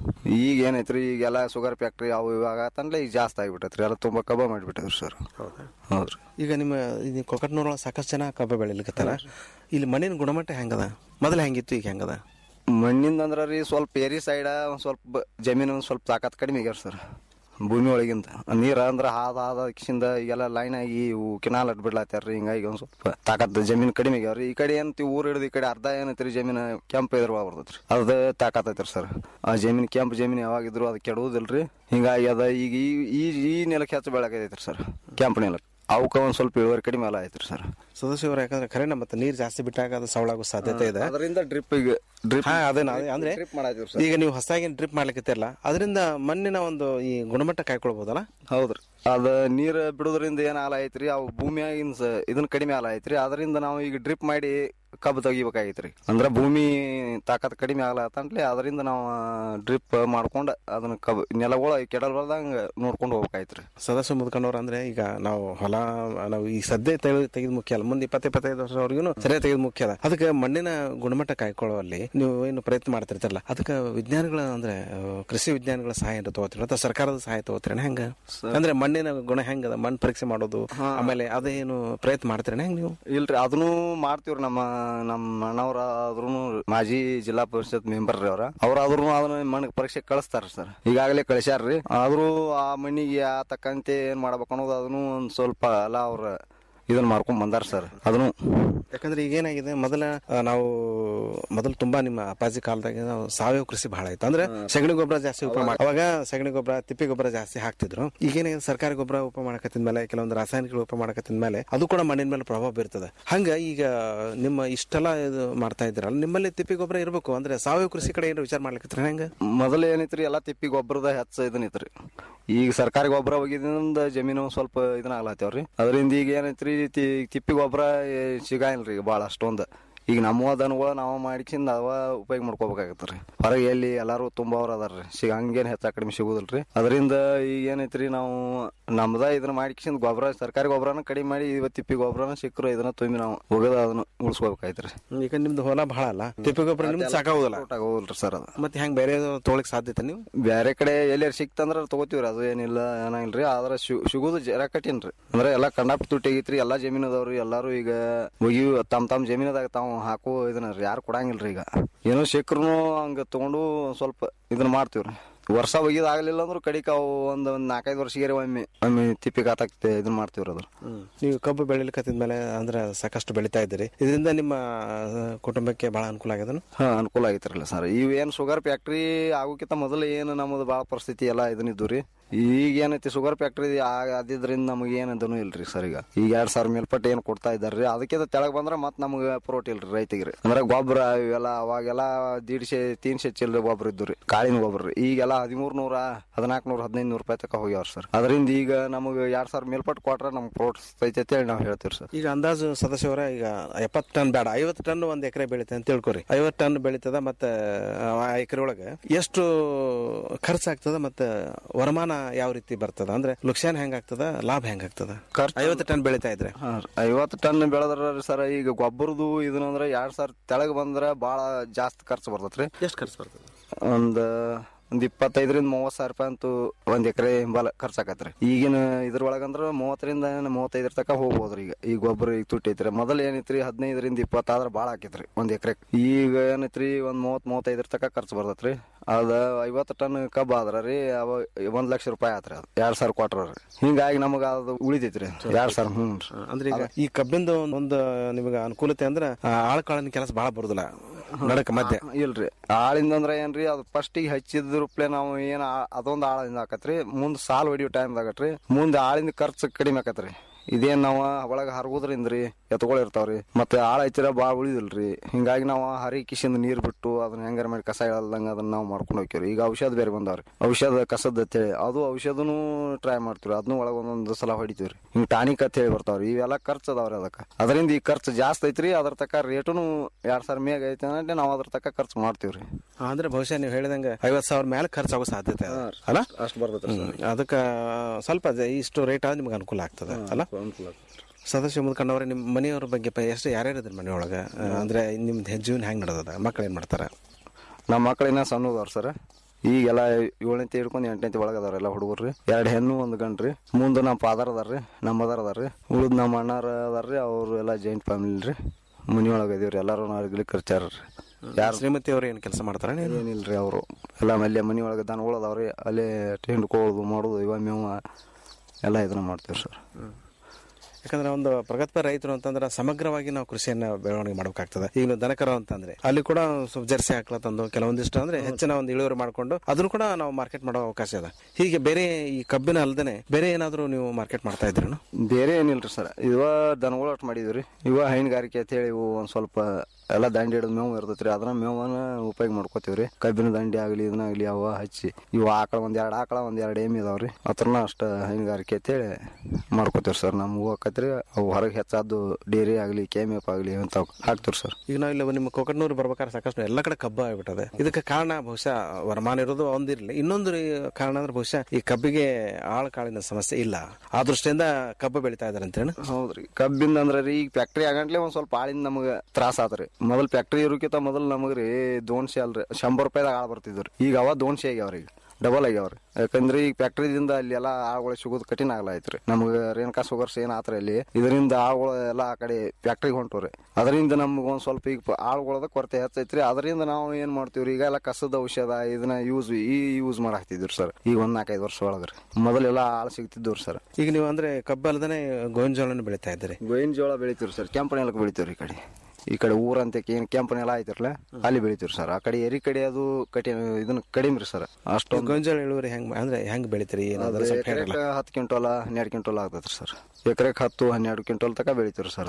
S19: ಈಗ ಏನೈತ್ರಿ ಈಗೆಲ್ಲ ಶುಗರ್ ಫ್ಯಾಕ್ಟ್ರಿ ಅವು ಇವಾಗ ಆತಂದ್ಲೆ ಈಗ ಜಾಸ್ತಿ ಆಗಿಬಿಟ್ಟೈತ್ರಿ ಎಲ್ಲ ತುಂಬಾ ಕಬ್ಬ ಮಾಡಿಬಿಟ್ಟಿದ್ರಿ ಸರ್ ಹೌದ್ರಿ
S18: ಈಗ ನಿಮ್ಮ ಇದು ಕೊಕಟ್ನೂರೊಳಗೆ ಸಾಕಷ್ಟು ಜನ ಕಬ್ಬು ಬೆಳಿಲಿಕತ್ತಾರ ಇಲ್ಲಿ ಮಣ್ಣಿನ ಗುಣಮಟ್ಟ ಹೆಂಗದ ಮೊದಲು ಹೆಂಗಿತ್ತು ಈಗ ಹೆಂಗದ
S19: ಮಣ್ಣಿಂದ ಅಂದ್ರ ರೀ ಸ್ವಲ್ಪ ಏರಿ ಸೈಡ ಒಂದ್ ಸ್ವಲ್ಪ ಬ- ಜಮೀನು ಒಂದ್ ಸ್ವಲ್ಪ ತಾಕತ್ ಕಡಿಮೆ ಆಗ್ಯಾರ ಸರ್ ಭೂಮಿ ಒಳಗಿಂದ ನೀರ ಅಂದ್ರ ಹಾದ ಹಾದ ಕಿಸಿಂದ ಈಗೆಲ್ಲ ಲೈನ್ ಆಗಿ ಇವು ಕೆನಾಲ್ ಅಡ್ ಬಿಡ್ಲಾತ್ಯಾರ್ರಿ ಹಿಂಗಾಗಿ ಒಂದ್ ಸ್ವಲ್ಪ ತಾಕತ್ ಜಮೀನ್ ಕಡಿಮೆ ಆಗ್ಯಾವ್ರಿ ಈ ಕಡೆ ಏನಂತಿ ಊರ್ ಹಿಡಿದು ಈ ಕಡೆ ಅರ್ಧ ಏನೈತ್ರಿ ಜಮೀನ್ ಕೆಂಪ್ ಇದ್ರ ಬರ್ತೈತ್ರಿ ಅದ ತಾಕತ್ ಐತ್ರಿ ಸರ್ ಆ ಜಮೀನ್ ಕೆಂಪ್ ಜಮೀನ್ ಯಾವಾಗಿದ್ರು ಅದ್ ಕೆಡುವುದಿಲ್ರಿ ಹಿಂಗಾಗಿ ಅದ ಈಗ ಈ ಈ- ಈ ನೆಲಕ್ಕೆ ಹೆಚ್ಚು ಬೆಳಕೈತ್ರಿ ಸರ್ ಕೆಂಪ್ ನೆಲಕ್ಕೆ ಅವಕ್ಕ ಒಂದ್ ಸ್ವಲ್ಪ ಇಳುವರಿ ಕಡಿಮೆ ಅಲ್ಲ ಐತ್ರಿ ಸರ್
S18: ಸದಸ್ಯರು ಯಾಕಂದ್ರೆ ಖರೇನ ಮತ್ತೆ ನೀರು ಜಾಸ್ತಿ ಬಿಟ್ಟಾಗ ಅದು ಸವಳಾಗೋ ಸಾಧ್ಯತೆ ಇದೆ
S19: ಅದರಿಂದ ಡ್ರಿಪ್ ಈಗ ಡ್ರಿಪ್
S18: ಹಾ ಅದೇ ನಾ- ಅಂದ್ರೆ
S19: ಡ್ರಿಪ್ ಮಾಡಾತಿವ್ರಿ ಸರ್
S18: ಈಗ ನೀವು ಹೊಸದಾಗಿ ಡ್ರಿಪ್ ಮಾಡ್ಲಿಕ್ಕಿರ್ಲ ಅದರಿಂದ ಮಣ್ಣಿನ ಒಂದು ಈ ಗುಣಮಟ್ಟ ಕಾಯ್ಕೊಳ್ಬೋದಲ್ಲ
S19: ಹೌದ್ರಿ ಅದ ನೀರ್ ಬಿಡೋದ್ರಿಂದ ಏನ್ ಹಾಲ ಐತ್ರಿ ಅವು ಭೂಮಿಯಾಗಿನ ಸ- ಇದನ್ ಕಡಿಮೆ ಹಾಲ ಐತ್ರಿ ಅದರಿಂದ ನಾವು ಈಗ ಡ್ರಿಪ್ ಮಾಡಿ ಕಬ್ಬು ತೆಗಿಬೇಕಾಗೈತ್ರಿ ಅಂದ್ರ ಭೂಮಿ ತಾಕತ್ ಕಡಿಮೆ ಆಗ್ಲತ್ತಂಟ್ಲಿ ಅದರಿಂದ ನಾವು ಡ್ರಿಪ್ ಮಾಡ್ಕೊಂಡ್ ಅದನ್ನ ಕಬ್ ನೆಲಗಳ ಕೆಡಲ್ ಬರ್ದಂಗ ನೋಡ್ಕೊಂಡು ಹೋಗ್ಬೇಕಾಯ್ತ್ರಿ
S18: ಸದಸ್ಯ ಮುದ್ಕೊಂಡವ್ರು ಅಂದ್ರೆ ಈಗ ನಾವು ಹೊಲ ನಾವು ಈ ಸದ್ಯ ತೆಗೆದ್ ಮುಖ್ಯ ಅಲ್ಲ ಮುಂದೆ ಇಪ್ಪತ್ತು ಇಪ್ಪತ್ತೈದು ವರ್ಷವರೆಗೂ ಸರಿಯಾಗಿ ತೆಗೆದ್ ಮುಖ್ಯ ಅದ ಅದಕ್ಕೆ ಮಣ್ಣಿನ ಗುಣಮಟ್ಟ ಕಾಯ್ಕೊಳ್ಳುವಲ್ಲಿ ನೀವು ಏನು ಪ್ರಯತ್ನ ಮಾಡ್ತಿರ್ತಾರಲ್ಲ ಅದಕ್ಕೆ ವಿಜ್ಞಾನಿಗಳ ಅಂದ್ರೆ ಆ, ಕೃಷಿ ವಿಜ್ಞಾನಿಗಳ ಸಹಾಯ ಏನಾರ ತಗೋತೀರ ಅಥವಾ ಸರ್ಕಾರದ ಸಹಾಯ ತಗೋತೀರ ಹೆಂಗ ಅಂದ್ರೆ ಮಣ್ಣಿನ ಗುಣ ಹೆಂಗದ ಮಣ್ಣು ಪರೀಕ್ಷೆ ಮಾಡೋದು ಆಮೇಲೆ ಅದೇನು ಪ್ರಯತ್ನ ಮಾಡ್ತೀರ ಹೆಂಗ್ ನೀವು
S19: ಇಲ್ರಿ ಅದನ್ನು ಮಾಡ್ತೀವ್ರಿ ನಮ್ಮ ನಮ್ಮ ಅಣ್ಣವ್ರ ಆದ್ರೂ ಮಾಜಿ ಜಿಲ್ಲಾ ಪರಿಷತ್ ಮೆಂಬರ್ ರೀ ಅವ್ರ ಅವ್ರಾದ್ರೂ ಅದನ್ನ ಮಣ್ಣ್ ಪರೀಕ್ಷೆ ಕಳಿಸ್ತಾರ ಸರ್ ಈಗಾಗಲೇ ಕಳಿಸ್ಯಾರ್ರಿ ಆದ್ರೂ ಆ ಮಣ್ಣಿಗೆ ಆ ತಕ್ಕಂತೆ ಏನ್ ಮಾಡ್ಬೇಕು ಅನ್ನೋದು ಅದನ್ನು ಒಂದ್ ಸ್ವಲ್ಪ ಎಲ್ಲ ಅವ್ರ ಇದನ್ನ ಮಾಡ್ಕೊಂಡ್ ಬಂದಾರ ಸರ್ ಅದನ್ನು
S18: ಯಾಕಂದ್ರೆ ಈಗ ಏನಾಗಿದೆ ಮೊದಲ ಆ, ನಾವು ಮೊದಲು ತುಂಬಾ ನಿಮ್ಮ ಅಪ್ಪಾಜಿ ಕಾಲದಾಗ ನಾವು ಸಾವಯವ ಕೃಷಿ ಬಹಳ ಇತ್ತು ಅಂದ್ರೆ ಸಗಣಿ ಗೊಬ್ಬರ ಜಾಸ್ತಿ ಉಪ ಮಾಡಿ ಅವಾಗ ಸಗಣಿ ಗೊಬ್ಬರ ತಿಪ್ಪಿ ಗೊಬ್ಬರ ಜಾಸ್ತಿ ಹಾಕ್ತಿದ್ರು ಈಗೇನಾಗಿದೆ ಸರ್ಕಾರಿ ಗೊಬ್ಬರ ಉಪ ಮಾಡಕತ್ತಿದ ಮೇಲೆ ಕೆಲವೊಂದು ರಾಸಾಯನಿಕ ಉಪ ಮಾಡಕತ್ತಿದ ಮೇಲೆ ಅದು ಕೂಡ ಮಣ್ಣಿನ ಮೇಲೆ ಪ್ರಭಾವ ಬೀರ್ತದೆ ಹಂಗ ಈಗ ನಿಮ್ಮ ಇಷ್ಟೆಲ್ಲ ಇದು ಮಾಡ್ತಾ ಇದ್ದೀರಲ್ಲ ನಿಮ್ಮಲ್ಲಿ ತಿಪ್ಪಿ ಗೊಬ್ಬರ ಇರಬೇಕು ಅಂದ್ರೆ ಸಾವಯವ ಕೃಷಿ ಕಡೆ ಏನಾರ ವಿಚಾರ ಮಾಡ್ಲಿಕ್ಕೆ ಹೆಂಗ
S19: ಮೊದಲು ಏನೈತ್ರಿ ಎಲ್ಲಾ ತಿಪ್ಪಿ ಗೊಬ್ಬರದ ಹೆಚ್ಚ ಇದನ್ ಐತ್ರಿ ಈಗ ಸರ್ಕಾರಿ ಗೊಬ್ಬರ ಹೋಗಿದ್ರಿಂದ ಜಮೀನು ಒಂದ್ ಸ್ವಲ್ಪ ಇದನ್ನ ಆಗ್ಲಾತೇವ್ರಿ ಅದರಿಂದ ಈಗ ಏನೈತ್ರಿ ತಿ- ತಿಪ್ಪಿ ಗೊಬ್ಬರ ಸಿಗಾಯಿಲ್ರಿ ಈಗ ಭಾಳ ಅಷ್ಟೊಂದು ಈಗ ನಮ್ಮ ದನಗಳು ನಾವು ಮಾಡಿಕಿಂದ ಅವ ಉಪಯೋಗ ಮಾಡ್ಕೋಬೇಕಾಗತ್ರಿ ಹೊರಗೆ ಎಲ್ಲಿ ಎಲ್ಲಾರು ತುಂಬವ್ರ ಅದಾರ್ರಿ ಸಿಗ ಹಂಗೇನ್ ಹೆಚ್ಚ ಕಡಿಮೆ ಸಿಗುದಿಲ್ರಿ ಅದರಿಂದ ಈಗ ಏನೈತ್ರಿ ನಾವು ನಮ್ದ ಇದನ್ನ ಮಾಡಿಕಿಂದ ಗೊಬ್ಬರ ಸರ್ಕಾರಿ ಗೊಬ್ಬರನ ಕಡಿಮೆ ಮಾಡಿ ಇವತ್ತು ತಿಪ್ಪಿ ಗೊಬ್ಬರನ ಸಿಕ್ಕರು ಇದನ್ನ ತುಂಬಿ ನಾವು ಹೋಗದ ಅದನ್ನ ಉಳಿಸ್ಕೋಬೇಕಾಯ್ತ್ರಿ
S18: ಈಗ ನಿಮ್ದು ಹೊಲ ಬಹಳ ಅಲ್ಲ ತಿಪ್ಪಿ ಗೊಬ್ಬರ ನಿಮ್ದು ಸಾಕಾಗೋದಿಲ್ಲ
S19: ಸಾಕಾಗೋದಿಲ್ರಿ ಸರ್ ಅದು
S18: ಮತ್ತೆ ಹೆಂಗ್ ಬೇರೆ ತೊಗೊಳಕ್ ಸಾಧ್ಯತೆ ನೀವು
S19: ಬ್ಯಾರೆ ಕಡೆ ಎಲ್ಲಾರು ಸಿಕ್ತಂದ್ರ ತಗೋತೀವ್ರಿ ಅದು ಏನಿಲ್ಲ ಏನಾಗಿಲ್ರಿ ಆದ್ರ ಶು- ಸಿಗುದು ಜರ ಕಠಿಣ್ರಿ ಅಂದ್ರೆ ಎಲ್ಲಾ ಕಂಡಾಪ್ ತುಟ್ಟಿ ಆಗೈತ್ರಿ ಎಲ್ಲಾ ಜಮೀನ್ ಅದಾವ್ರಿ ಎಲ್ಲಾರು ಈಗ ಒಗಿಯು ತಮ್ ತಮ್ ಜಮೀನದಾಗ ತಾವು ಹಾಕೋ ಇದನ್ನ ಯಾರು ಕೊಡಂಗಿಲ್ರಿ ಈಗ ಏನೋ ಸಿಕ್ರು ಹಂಗ ತಗೊಂಡು ಒಂದ್ ಸ್ವಲ್ಪ ಇದನ್ನ ಮಾಡ್ತೀವ್ರಿ ವರ್ಷ ಒಗಿದ್ ಆಗ್ಲಿಲ್ಲ ಅಂದ್ರು ಕಡಿಕ ಅವು ಒಂದ್ ಒಂದ್ ನಾಲ್ಕೈದು ವರ್ಷಗೆ ಒಮ್ಮೆ ಒಮ್ಮೆ ತಿಪ್ಪಿ ಕಾತಾಕ್ತೆ ಇದನ್ನ ಮಾಡ್ತೀವ್ರಿ ಅದ್ರ
S18: ನೀವು ಕಬ್ಬು ಬೆಳಿಲಿಕ್ಕೆ ಮೇಲೆ ಅಂದ್ರೆ ಸಾಕಷ್ಟು ಬೆಳಿತಾ ಇದ್ದೀರಿ ಇದರಿಂದ ನಿಮ್ಮ ಆ, ಕುಟುಂಬಕ್ಕೆ ಬಹಳ ಅನುಕೂಲ ಆಗಿದೆ
S19: ಹಾ ಅನುಕೂಲ ಆಗೈತ್ರಲ್ಲ ಸರ್ ಇವ್ ಏನ್ ಶುಗರ್ ಫ್ಯಾಕ್ಟ್ರಿ ಆಗೋಕ್ಕಿಂತ ಮೊದಲು ಏನು ನಮ್ಮದು ಭಾಳ ಪರಿಸ್ಥಿತಿ ಎಲ್ಲ ಇದನ್ನಿದ್ದು ರೀ ಈಗ ಏನೈತಿ ಶುಗರ್ ಫ್ಯಾಕ್ಟ್ರಿ ಆದಿದ್ರಿಂದ ನಮಗೆ ಏನದನು ಇಲ್ರಿ ಸರ್ ಈಗ ಈಗ ಎರಡ್ ಸಾವಿರ ಮೇಲ್ಪಟ್ಟು ಏನ್ ಕೊಡ್ತಾ ಇದಾರ್ರಿ ಅದಕ್ಕಿಂತ ತೆಳಗ್ ಬಂದ್ರ ಮತ್ ನಮ್ಗೆ ಪುರೋಟಿ ಇಲ್ರಿ ರೈತಿಗೆ ಅಂದ್ರೆ ಗೊಬ್ಬರ ಇವೆಲ್ಲ ಅವಾಗೆಲ್ಲ ದೀಡ್ಸೆ ತೀನ್ಸೆ ಚಿಲ್ಲರೆ ಗೊಬ್ಬರ ಇದ್ದು ರೀ ಕಾಳಿನ ಗೊಬ್ಬರ ರೀ ಈಗೆಲ್ಲ ಹದಿಮೂರ್ ನೂರ ಹದಿನಾಲ್ಕು ನೂರ ಹದಿನೈದು ನೂರು ರೂಪಾಯಿ ತಕ ಹೋಗ್ಯಾವ ಸರ್ ಅದರಿಂದ ಈಗ ನಮಗೆ ಎರಡ್ ಸಾವಿರ ಮೇಲ್ಪಟ್ಟು ಕೊಟ್ರೆ ನಮ್ಗೆ ಪ್ರೋಟ್ ಐತೆ ಅಂತೇಳಿ ನಾವು ಹೇಳ್ತೀವಿ ಸರ್
S18: ಈಗ ಅಂದಾಜು ಸದಸ್ಯವರ ಈಗ ಎಪ್ಪತ್ತು ಟನ್ ಬೇಡ ಐವತ್ತು ಟನ್ ಒಂದ್ ಎಕರೆ ಬೆಳಿತೆ ಅಂತ ತಿಳ್ಕೊರಿ ಐವತ್ತು ಟನ್ ಬೆಳಿತದ ಮತ್ತೆ ಆ ಎಕರೆ ಒಳಗೆ ಎಷ್ಟು ಖರ್ಚಾಗ್ತದ ಮತ್ತೆ ವರಮಾನ ಯಾವ ರೀತಿ ಬರ್ತದ ಅಂದ್ರೆ ಲುಕ್ಷಾನ್ ಹೆಂಗಾಗ್ತದ ಲಾಭ ಹೆಂಗಾಗ್ತದ ಐವತ್ತು ಟನ್ ಬೆಳಿತಾ ಇದ್ರೆ
S19: ಐವತ್ತು ಟನ್ ಬೆಳೆದ್ರ ಸರ್ ಈಗ ಗೊಬ್ಬರದು ಇದನ್ನಂದ್ರ ಎರಡ್ ಸಾವಿರ ತೆಳಗ್ ಬಂದ್ರ ಬಾಳ ಜಾಸ್ತಿ ಖರ್ಚು ಬರ್ತೈತ್ರಿ
S18: ಎಷ್ಟು ಖರ್ಚು ಬರ್ತದೆ
S19: ಒಂದ್ ಒಂದ್ ಇಪ್ಪತ್ತೈದರಿಂದ ಮೂವತ್ ಸಾವಿರ ರೂಪಾಯಿ ಅಂತೂ ಒಂದ್ ಎಕರೆ ಹಿಂಬಾಲ ಖರ್ಚಾಕತ್ರಿ ಈಗಿನ ಇದ್ರೊಳಗಂದ್ರ ಮೂವತ್ತರಿಂದ ಮೂವತ್ತೈದರ ತಕ ಹೋಗ್ಬೋದ್ರಿ ಈಗ ಈಗ ಗೊಬ್ಬರ ಈಗ ತುಟ್ಟೈತ್ರಿ ಮೊದಲ್ ಏನೈತ್ರಿ ಹದಿನೈದರಿಂದ ಇಪ್ಪತ್ತಾದ್ರ ಬಾಳ ಆಕೈತ್ರಿ ಒಂದ್ ಎಕರೆ ಈಗ ಏನೈತ್ರಿ ಒಂದ್ ಮೂವತ್ ಮೂವತ್ತೈದರ ತಕ ಖರ್ಚು ಬರ್ತೈತ್ರಿ ಅದ ಐವತ್ತು ಟನ್ ಕಬ್ಬ ಆದ್ರ ರೀ ಅವ ಒಂದ್ ಲಕ್ಷ ರೂಪಾಯಿ ಆತ್ರಿ ಅದು ಎರಡ್ ಸಾವಿರ ಕೊಟ್ರ ರೀ ಹಿಂಗಾಗಿ ನಮಗ ಅದು ಉಳಿತೈತ್ರಿ ಎರಡ್ ಸಾವಿರ ಹ್ಞೂ
S18: ಅಂದ್ರೆ ಈಗ ಈ ಕಬ್ಬಿಂದ ಒಂದು ನಿಮಗೆ ಅನುಕೂಲತೆ ಅಂದ್ರೆ ಆಳ್ಕಾಳಿನ ಕೆಲಸ ಬಹಳ ಬರುದಿಲ್ಲ ನಡಕ ಮಧ್ಯೆ
S19: ಇಲ್ರಿ ಆಳಿಂದ ಅಂದ್ರ ಏನ್ರಿ ಅದು ಫಸ್ಟ್ ಈಗ ಹಚ್ಚಿದ್ರಪ್ಲೆ ನಾವು ಏನ್ ಆ- ಅದೊಂದ್ ಆಳಿಂದ ಆಕತ್ರಿ ಮುಂದ್ ಸಾಲ್ ಹೊಡಿಯೋ ಟೈಮ್ದಾಗಟ್ರಿ ಮುಂದ್ ಆಳಿಂದ ಖರ್ಚು ಕಡಿಮೆ ಆಕತ್ರಿ ಇದೇನ್ ನಾವ ಒಳಗ ಹರಗುದ್ರಿಂದ್ರಿ ಎತ್ಕೊಳ್ ಇರ್ತಾವ್ರಿ ಮತ್ತೆ ಆಳ ಹಚ್ಚಿರ ಬಾಳ ಉಳಿದಿಲ್ರಿ ಹಿಂಗಾಗಿ ನಾವು ಹರಿ ಕಿಶಿಂದ ನೀರ್ ಬಿಟ್ಟು ಅದನ್ನ ಹೆಂಗಾರ ಮಾಡಿ ಕಸ ಇಳಲ್ದಂಗ ಅದನ್ನ ನಾವು ಮಾಡ್ಕೊಂಡು ಹೋಗ್ತೀವ್ರಿ ಈಗ ಔಷಧ ಬೇರೆ ಬಂದಾವ್ರಿ ಔಷಧ ಕಸದ ಅಂತೇಳಿ ಅದು ಔಷಧನು ಟ್ರೈ ಮಾಡ್ತೀವ್ರಿ ಅದನ್ನು ಒಳಗ ಒಂದೊಂದು ಸಲ ಹೊಡಿತೀವ್ರಿ ಹಿಂಗ್ ಟಾನಿಕ್ ಅಂತ ಹೇಳಿ ಬರ್ತಾವ್ರಿ ಇವೆಲ್ಲ ಖರ್ಚು ಅದಾವ್ರಿ ಅದಕ್ಕ ಅದರಿಂದ ಈ ಖರ್ಚು ಜಾಸ್ತಿ ಐತ್ರಿ ಅದ್ರ ತಕ್ಕ ರೇಟುನು ಎರಡ್ ಸಾವಿರ ಮೇಗ ಐತಿ ಅಂದ್ರೆ ನಾವು ಅದ್ರ ತಕ್ಕ ಖರ್ಚು ಮಾಡ್ತೀವ್ರಿ
S18: ಅಂದ್ರೆ ಬಹುಶಃ ನೀವು ಹೇಳಿದಂಗ ಐವತ್ ಸಾವಿರ ಮೇಲೆ ಖರ್ಚಾಗೋ ಸಾಧ್ಯತೆ ಅದ. ಅಲ್ಲ
S19: ಅಷ್ಟು ಬರ್ತೈತ್ರಿ
S18: ಹ್ಮ್. ಅದಕ್ಕ ಸ್ವಲ್ಪ ಜ- ಇಷ್ಟು ರೇಟ್ ಆದ್ರೆ ನಿಮ್ಗೆ ಅನುಕೂಲ ಆಗ್ತದೆ ಅಲ್ಲ ಸದಸ್ಯ ಮುದ್ಕೊಂಡವ್ರೆ ನಿಮ್ಮ ಮನೆಯವ್ರ ಬಗ್ಗೆ ಪ- ಎಷ್ಟು ಯಾರ್ಯಾರು ಇದ್ರ ಮನೆಯೊಳಗ ಆ, ಅಂದ್ರೆ ನಿಮ್ದು ಜೀವನ ಹೆಂಗ್ ನಡೆದದ ಮಕ್ಳು ಏನ್ ಮಾಡ್ತಾರ
S19: ನಮ್ಮ ಮಕ್ಕಳಿನ ಸಣ್ಣದವ್ರ ಸರ್ ಈಗೆಲ್ಲ ಏಳನೇತಿ ಹಿಡ್ಕೊಂಡು ಎಂಟನೇತಿ ಒಳಗದಾರ ಎಲ್ಲ ಹುಡುಗರ್ರಿ ಎರಡು ಹೆಣ್ಣು ಒಂದು ಗಂಡ್ರಿ ಮುಂದೆ ನಮ್ಮ ಫಾದರ್ ಅದಾರ್ರಿ ನಮ್ಮ ಮದರ್ ಅದಾರ್ರಿ ಉಳಿದ್ ನಮ್ಮ ಅಣ್ಣಾರ ಅದಾರ್ರಿ ಅವ್ರು ಎಲ್ಲ ಜಾಯಿಂಟ್ ಫ್ಯಾಮಿಲಿ ರೀ ಮನಿಯೊಳಗೆ ಇದೀವ್ರಿ ಎಲ್ಲಾರು ನಾಲ್ಕು ಖರ್ಚಾರ
S18: ಯಾರು ಶ್ರೀಮತಿ ಅವ್ರು ಏನ್ ಕೆಲಸ ಮಾಡ್ತಾರ
S19: ಏನಿಲ್ರಿ ಅವರು ಎಲ್ಲ ಅಲ್ಲೇ ಮನಿ ಒಳಗೆ ದನಗಳು ಅದಾವ್ರಿ ಅಲ್ಲೇ ಹಿಂಡ್ಕೊಳ್ಳೋದು ಮಾಡೋದು ಇವ ಮೇವ ಎಲ್ಲ ಇದನ್ನ ಮಾಡ್ತೀವಿ ಸರ್
S18: ಯಾಕಂದ್ರೆ ಒಂದು ಪ್ರಗತಿಪರ ರೈತರು ಅಂತಂದ್ರೆ ಸಮಗ್ರವಾಗಿ ನಾವು ಕೃಷಿಯನ್ನ ಬೆಳವಣಿಗೆ ಮಾಡ್ಬೇಕಾಗ್ತದೆ ಈಗ ನೀವು ದನಕರ ಅಂತಂದ್ರೆ ಅಲ್ಲಿ ಕೂಡ ಸ್ವಲ್ಪ ಜರ್ಸಿ ಹಾಕ್ಲ ತಂದು ಕೆಲವೊಂದಿಷ್ಟು ಅಂದ್ರೆ ಹೆಚ್ಚಿನ ಒಂದು ಇಳುವರಿ ಮಾಡ್ಕೊಂಡು ಅದನ್ನು ಕೂಡ ನಾವು ಮಾರ್ಕೆಟ್ ಮಾಡೋ ಅವಕಾಶ ಇದೆ ಹೀಗೆ ಬೇರೆ ಈ ಕಬ್ಬಿನ ಅಲ್ದೇನೆ ಬೇರೆ ಏನಾದ್ರು ನೀವು ಮಾರ್ಕೆಟ್ ಮಾಡ್ತಾ ಇದ್ರೇನು
S19: ಬೇರೆ ಏನಿಲ್ರಿ ಸರ್ ಇವ ದನಗಳು ಅಟ್ ಮಾಡಿದ್ವಿ ಇವ ಹೈನುಗಾರಿಕೆ ಅಂತ ಹೇಳಿ ಇವು ಒಂದ್ ಸ್ವಲ್ಪ ಎಲ್ಲ ದಂಡಿ ಹಿಡಿದು ಮೇವು ಇರ್ತೈತ್ರಿ ಅದನ್ನ ಮೇವನ್ನ ಉಪಯೋಗ ಮಾಡ್ಕೋತೀವ್ರಿ ಕಬ್ಬಿನ ದಂಡಿ ಆಗ್ಲಿ ಇದನ್ನಾಗ್ಲಿ ಅವ ಹಚ್ಚಿ ಇವು ಆಕಳ ಒಂದ್ ಎರಡ್ ಆಕಳ ಒಂದ್ ಎರಡ್ ಎಮ್ಮಿ ಇದಾವ್ರಿ ಅತ್ರನ ಅಷ್ಟ ಹೈನುಗಾರಿಕೆ ಅಂತೇಳಿ ಮಾಡ್ಕೋತೀವಿ ಸರ್ ನಮ್ಮ ಹೂ ಹಾಕತ್ರಿ ಅವು ಹೊರಗೆ ಹೆಚ್ಚಾದ್ದು ಡೇರಿ ಆಗ್ಲಿ ಕೆಮೆಪ್ ಆಗ್ಲಿ ಅಂತ ಹಾಕ್ತಿವ್ರಿ ಸರ್
S18: ಈಗ ನಾವು ಇಲ್ಲಿ ನಿಮ್ಮ ಕೊಕಟ್ನೂರು ಬರ್ಬೇಕಾದ್ರೆ ಸಾಕಷ್ಟು ಎಲ್ಲ ಕಡೆ ಕಬ್ಬ ಆಗ್ಬಿಟ್ಟದೆ ಇದಕ್ಕೆ ಕಾರಣ ಬಹುಶಃ ವರಮಾನ ಇರೋದು ಒಂದಿರ್ಲಿ ಇನ್ನೊಂದು ಈ ಕಾರಣ ಅಂದ್ರೆ ಬಹುಶಃ ಈ ಕಬ್ಬಿಗೆ ಆಳ ಕಾಳಿನ ಸಮಸ್ಯೆ ಇಲ್ಲ ಆ ದೃಷ್ಟಿಯಿಂದ ಕಬ್ಬು ಬೆಳಿತಾ ಇದಾರೆ ಅಂತೇಳಿ
S19: ಹೌದ್ರಿ ಕಬ್ಬಿಂದ ಅಂದ್ರ ರೀ ಈಗ ಫ್ಯಾಕ್ಟ್ರಿ ಆಗಂಟ್ಲೆ ಒಂದ್ ಸ್ವಲ್ಪ ಆಳಿಂದ ನಮಗ ತ್ರಾಸ ಆತ್ರಿ ಮೊದಲ್ ಫ್ಯಾಕ್ಟ್ರಿ ಇರೋಕ್ಕಿಂತ ಮೊದಲ್ ನಮಗ್ರಿ ದೋನ್ಶೆ ಅಲ್ರಿ ಶಂಬರ್ ರೂಪಾಯಿದಾಗ ಆಳ್ ಬರ್ತಿದ್ರಿ ಈಗ ಅವ ದೋನ್ಶೆ ಆಗ್ಯಾವ್ರಿ ಈಗ ಡಬಲ್ ಆಗ್ಯಾವ್ರಿ ಯಾಕಂದ್ರೆ ಈಗ ಫ್ಯಾಕ್ಟ್ರಿದಿಂದ ಅಲ್ಲಿ ಎಲ್ಲಾ ಆಳುಗಳು ಸಿಗೋದು ಕಠಿಣ ಆಗ್ಲಾಯ್ತ್ರಿ ನಮ್ಗ ರೇಣುಕಾ ಸುಗರ್ಸ್ ಏನ್ ಆತ್ರ ಇಲ್ಲಿ ಇದರಿಂದ ಆಳುಗಳು ಎಲ್ಲಾ ಆ ಕಡೆ ಫ್ಯಾಕ್ಟ್ರಿಗೆ ಹೊಂಟವ್ರಿ ಅದರಿಂದ ನಮ್ಗ ಒಂದ್ ಸ್ವಲ್ಪ ಈಗ ಆಳುಗಳದ ಕೊರತೆ ಹೆಚ್ಚೈತ್ರಿ ಅದರಿಂದ ನಾವು ಏನ್ ಮಾಡ್ತೀವ್ರಿ ಈಗ ಎಲ್ಲ ಕಸದ ಔಷಧ ಇದನ್ನ ಯೂಸ್ ಈ ಯೂಸ್ ಮಾಡಾಕ್ತಿದ್ರಿ ಸರ್ ಈಗ ಒಂದ್ ನಾಲ್ಕೈದು ವರ್ಷ ಒಳಗ್ರಿ ಮೊದಲೆಲ್ಲ ಆಳು ಸಿಗ್ತಿದ್ವ್ರಿ ಸರ್
S18: ಈಗ ನೀವು ಅಂದ್ರೆ ಕಬ್ಬು ಅಲ್ಲದೆ ಗೋವಿನ ಜೋಳನ ಬೆಳಿತಾ ಇದ್ದೀರಿ
S19: ಗೋವಿನ ಜೋಳ ಬೆಳಿತೀವ್ರಿ ಸರ್ ಕೆಂಪು ನೆಲಕ್ಕೆ ಬೆಳಿತೀವ್ರಿ ಈ ಕಡೆ ಈ ಕಡೆ ಊರಂತ ಏನ್ ಕೆಂಪು ನೆಲ ಐತಿರಲ್ಲ ಅಲ್ಲಿ ಬೆಳಿತೀವ್ರಿ ಸರ್ ಆ ಕಡೆ ಎರಿ ಕಡೆ ಅದು ಕಠಿಣ ಇದನ್ನ ಕಡಿಮೆ ರೀ ಸರ್ ಅಷ್ಟೊಂದು
S18: ಗೋವಿನ ಜೋಳ ಇಳುವರಿ ಹೆಂಗ್ ಅಂದ್ರೆ ಹೆಂಗ್ ಬೆಳಿತೀರಿ ಏನಾದ್ರು ಸ್ವಲ್ಪ
S19: ಎಕರೆಕ್
S18: ಹೇಳಿರಲ್ಲ
S19: ಹತ್ತು ಕ್ವಿಂಟಲ್ ಹನ್ನೆರಡು ಕ್ವಿಂಟಲ್ ಆಗ್ತೈತ್ರಿ ಸರ್ ಎಕರೆಕ್ ಹತ್ತು ಹನ್ನೆರಡು ಕ್ವಿಂಟಲ್ ತಕ ಬೆಳಿತೀವ್ರಿ ಸರ್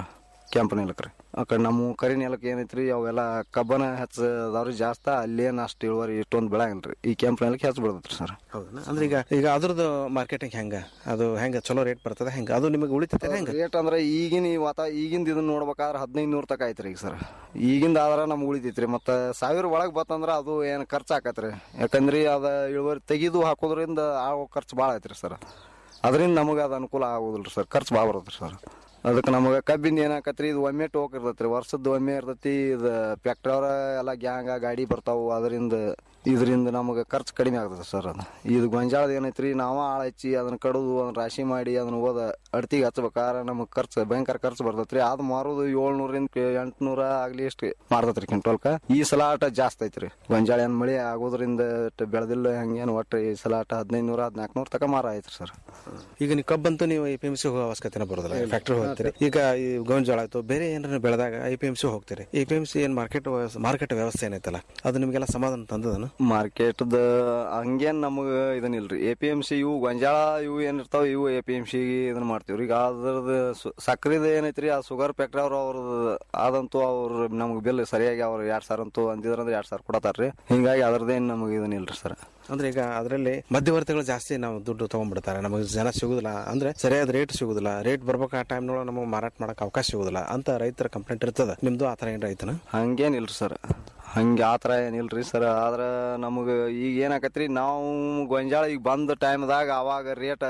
S19: ಕೆಂಪು ನೆಲಕ್ಕೆ ರೀ ಆ ಕಡೆ ನಮ್ಮ ಕರಿ ನೆಲಕ್ಕೆ ಏನೈತ್ರಿ ಅವೆಲ್ಲ ಕಬ್ಬನ ಹೆಚ್ಚ ಅದಾವ್ರಿ ಜಾಸ್ತಿ ಅಲ್ಲೇನು ಅಷ್ಟು ಇಳುವರಿ ಇಷ್ಟೊಂದು ಬೆಳಂಗಿಲ್ಲ ರೀ ಈ ಕೆಂಪು ನೆಲಕ್ಕೆ ಹೆಚ್ಚು ಬೆಳೆದತ್ರಿ ಸರ್
S18: ಹೌದಾ ಅಂದ್ರೆ ಈಗ ಈಗ ಅದ್ರದ್ದು ಮಾರ್ಕೆಟಿಂಗ್ ಹೆಂಗ ಅದು ಹೆಂಗ ಚಲೋ ರೇಟ್ ಬರ್ತದೆ ಹೆಂಗ ಅದು ನಿಮಗೆ ಉಳಿತೈತೆ ಹೆಂಗ
S19: ರೇಟ್ ಅಂದ್ರೆ ಈಗಿನ ಈ ವಾತ ಈಗಿಂದ ಇದನ್ನ ನೋಡ್ಬೇಕಾದ್ರೆ ಹದಿನೈದು ನೂರು ತಕ ಐತ್ರಿ ಈಗ ಸರ್ ಈಗಿಂದ ಆದ್ರೆ ನಮ್ಗೆ ಉಳಿತೈತ್ರಿ ಮತ್ತೆ ಸಾವಿರ ಒಳಗೆ ಬತ್ತಂದ್ರೆ ಅದು ಏನು ಖರ್ಚು ಆಕತ್ರಿ ಯಾಕಂದ್ರಿ ಅದ ಇಳುವರಿ ತೆಗೆದು ಹಾಕೋದ್ರಿಂದ ಆಗೋ ಖರ್ಚು ಭಾಳ ಐತ್ರಿ ಸರ್ ಅದರಿಂದ ನಮಗೆ ಅದು ಅನುಕೂಲ ಆಗೋದಿಲ್ಲ ಸರ್ ಖರ್ಚು ಭಾಳ ಬರುತ್ತೆ ಸರ್ ಅದಕ್ಕೆ ನಮಗೆ ಕಬ್ಬಿಂದ ಏನಾಕತ್ರಿ ಇದು ಒಮ್ಮೆ ಟೋಕ್ ಇರ್ತೈತ್ರಿ ವರ್ಷದ ಒಮ್ಮೆ ಇರ್ತೈತಿ ಇದು ಫ್ಯಾಕ್ಟ್ರಿ ಎಲ್ಲ ಗ್ಯಾಂಗ ಗಾಡಿ ಬರ್ತಾವು ಅದರಿಂದ ಇದರಿಂದ ನಮಗೆ ಖರ್ಚು ಕಡಿಮೆ ಆಗ್ತದೆ ಸರ್ ಅದು ಇದು ಗೊಂಜಾಳದ ಏನೈತ್ರಿ ನಾವ ಆಳ ಹಚ್ಚಿ ಅದನ್ನ ಕಡುದು ಅದನ್ನ ರಾಶಿ ಮಾಡಿ ಅದನ್ನ ಓದ ಅಡ್ತಿಗೆ ಹಚ್ಬೇಕಾದ್ರೆ ನಮಗೆ ಖರ್ಚು ಭಯಂಕರ ಖರ್ಚು ಬರ್ತೈತ್ರಿ ಅದು ಮಾರೋದು ಏಳ್ನೂರಿಂದ ಎಂಟ್ನೂರ ಆಗ್ಲಿ ಎಷ್ಟು ಮಾಡ್ತೈತ್ರಿ ಕ್ವಿಂಟಲ್ಕ ಈ ಸಲ ಆಟ ಜಾಸ್ತಿ ಐತ್ರಿ ಗೊಂಜಾಳ ಏನ್ ಮಳೆ ಆಗೋದ್ರಿಂದ ಅಷ್ಟ್ ಬೆಳೆದಿಲ್ಲ ಹಂಗೇನು ಒಟ್ಟು ಈ ಸಲ ಆಟ ಹದಿನೈದು ನೂರ ಹದಿನಾಲ್ಕು ನೂರ ತಕ ಮಾರ ಐತ್ರಿ ಸರ್
S18: ಈಗ ನೀವು ಕಬ್ಬಂತೂ ನೀವು ಐ ಪಿ ಎಂ ಸಿ ಹೋಗೋ ಅವಶ್ಯಕತೆ ಬರೋದಿಲ್ಲ ಫ್ಯಾಕ್ಟ್ರಿ ಹೋಗ್ತೀರಿ ಈಗ ಈ ಗೋಂಜಾಳ ಆಯ್ತು ಬೇರೆ ಏನಾರ ಬೆಳೆದಾಗ ಐ ಪಿ ಎಂ ಸಿ ಹೋಗ್ತೀರಿ ಐ ಪಿ ಎಂ ಸಿ ಏನ್ ಮಾರ್ಕೆಟ್ ಮಾರ್ಕೆಟ್ ವ್ಯವಸ್ಥೆ ಏನೈತಲ್ಲ ಅದು ನಿಮಗೆಲ್ಲ ಸಮಾಧಾನ ತಂದದನು
S19: ಮಾರ್ಕೆಟ್ದ ಹಂಗೇನ್ ನಮಗ ಇದನ್ನ ಇಲ್ರಿ ಎ ಪಿ ಎಂ ಸಿ ಇವು ಗೊಂಜಾಳ ಇವು ಏನಿರ್ತಾವ ಇವು ಎ ಪಿ ಎಂ ಸಿ ಇದನ್ನ ಮಾಡ್ತೀವ್ರಿ ಈಗ ಅದ್ರದ್ದು ಸಕ್ರಿದ ಏನೈತ್ರಿ ಆ ಶುಗರ್ ಫ್ಯಾಕ್ಟ್ರಿ ಅವ್ರ ಅವ್ರದ್ದು ಆದಂತೂ ಅವ್ರು ನಮ್ಗೆ ಬಿಲ್ ಸರಿಯಾಗಿ ಅವ್ರು ಎರಡ್ ಸಾವಿರ ಅಂತೂ ಅಂದಿದ್ರಂದ್ರೆ ಎರಡ್ ಸಾವಿರ ಕೊಡತಾರ್ರಿ ಹಿಂಗಾಗಿ ಅದ್ರದ್ದೇನ್ ನಮಗೆ ಇದನ್ನ ಇಲ್ರಿ ಸರ್
S18: ಅಂದ್ರೆ ಈಗ ಅದರಲ್ಲಿ ಮಧ್ಯವರ್ತಿಗಳು ಜಾಸ್ತಿ ನಾವು ದುಡ್ಡು ತಗೊಂಡ್ಬಿಡ್ತಾರೆ ನಮಗೆ ಜನ ಸಿಗುದಿಲ್ಲ ಅಂದ್ರೆ ಸರಿಯಾದ ರೇಟ್ ಸಿಗುದಿಲ್ಲ ರೇಟ್ ಬರ್ಬೇಕು ಆ ಟೈಮ್ನೊಳಗೆ ನಮಗೆ ಮಾರಾಟ ಮಾಡಕ್ ಅವಕಾಶ ಸಿಗುದಿಲ್ಲ ಅಂತ ರೈತರ ಕಂಪ್ಲೇಂಟ್ ಇರ್ತದ ನಿಮ್ದು ಆತರ ಏನ್ ರೈತನ
S19: ಹಂಗೇನಿಲ್ರಿ ಸರ್ ಹಂಗೆ ಆ ಥರ ಏನಿಲ್ರಿ ಸರ್ ಆದ್ರೆ ನಮಗೆ ಈಗ ಏನಾಕತ್ರಿ ನಾವು ಗೊಂಜಾಳ ಈಗ ಬಂದ ಟೈಮ್ದಾಗ ಅವಾಗ ರೇಟ್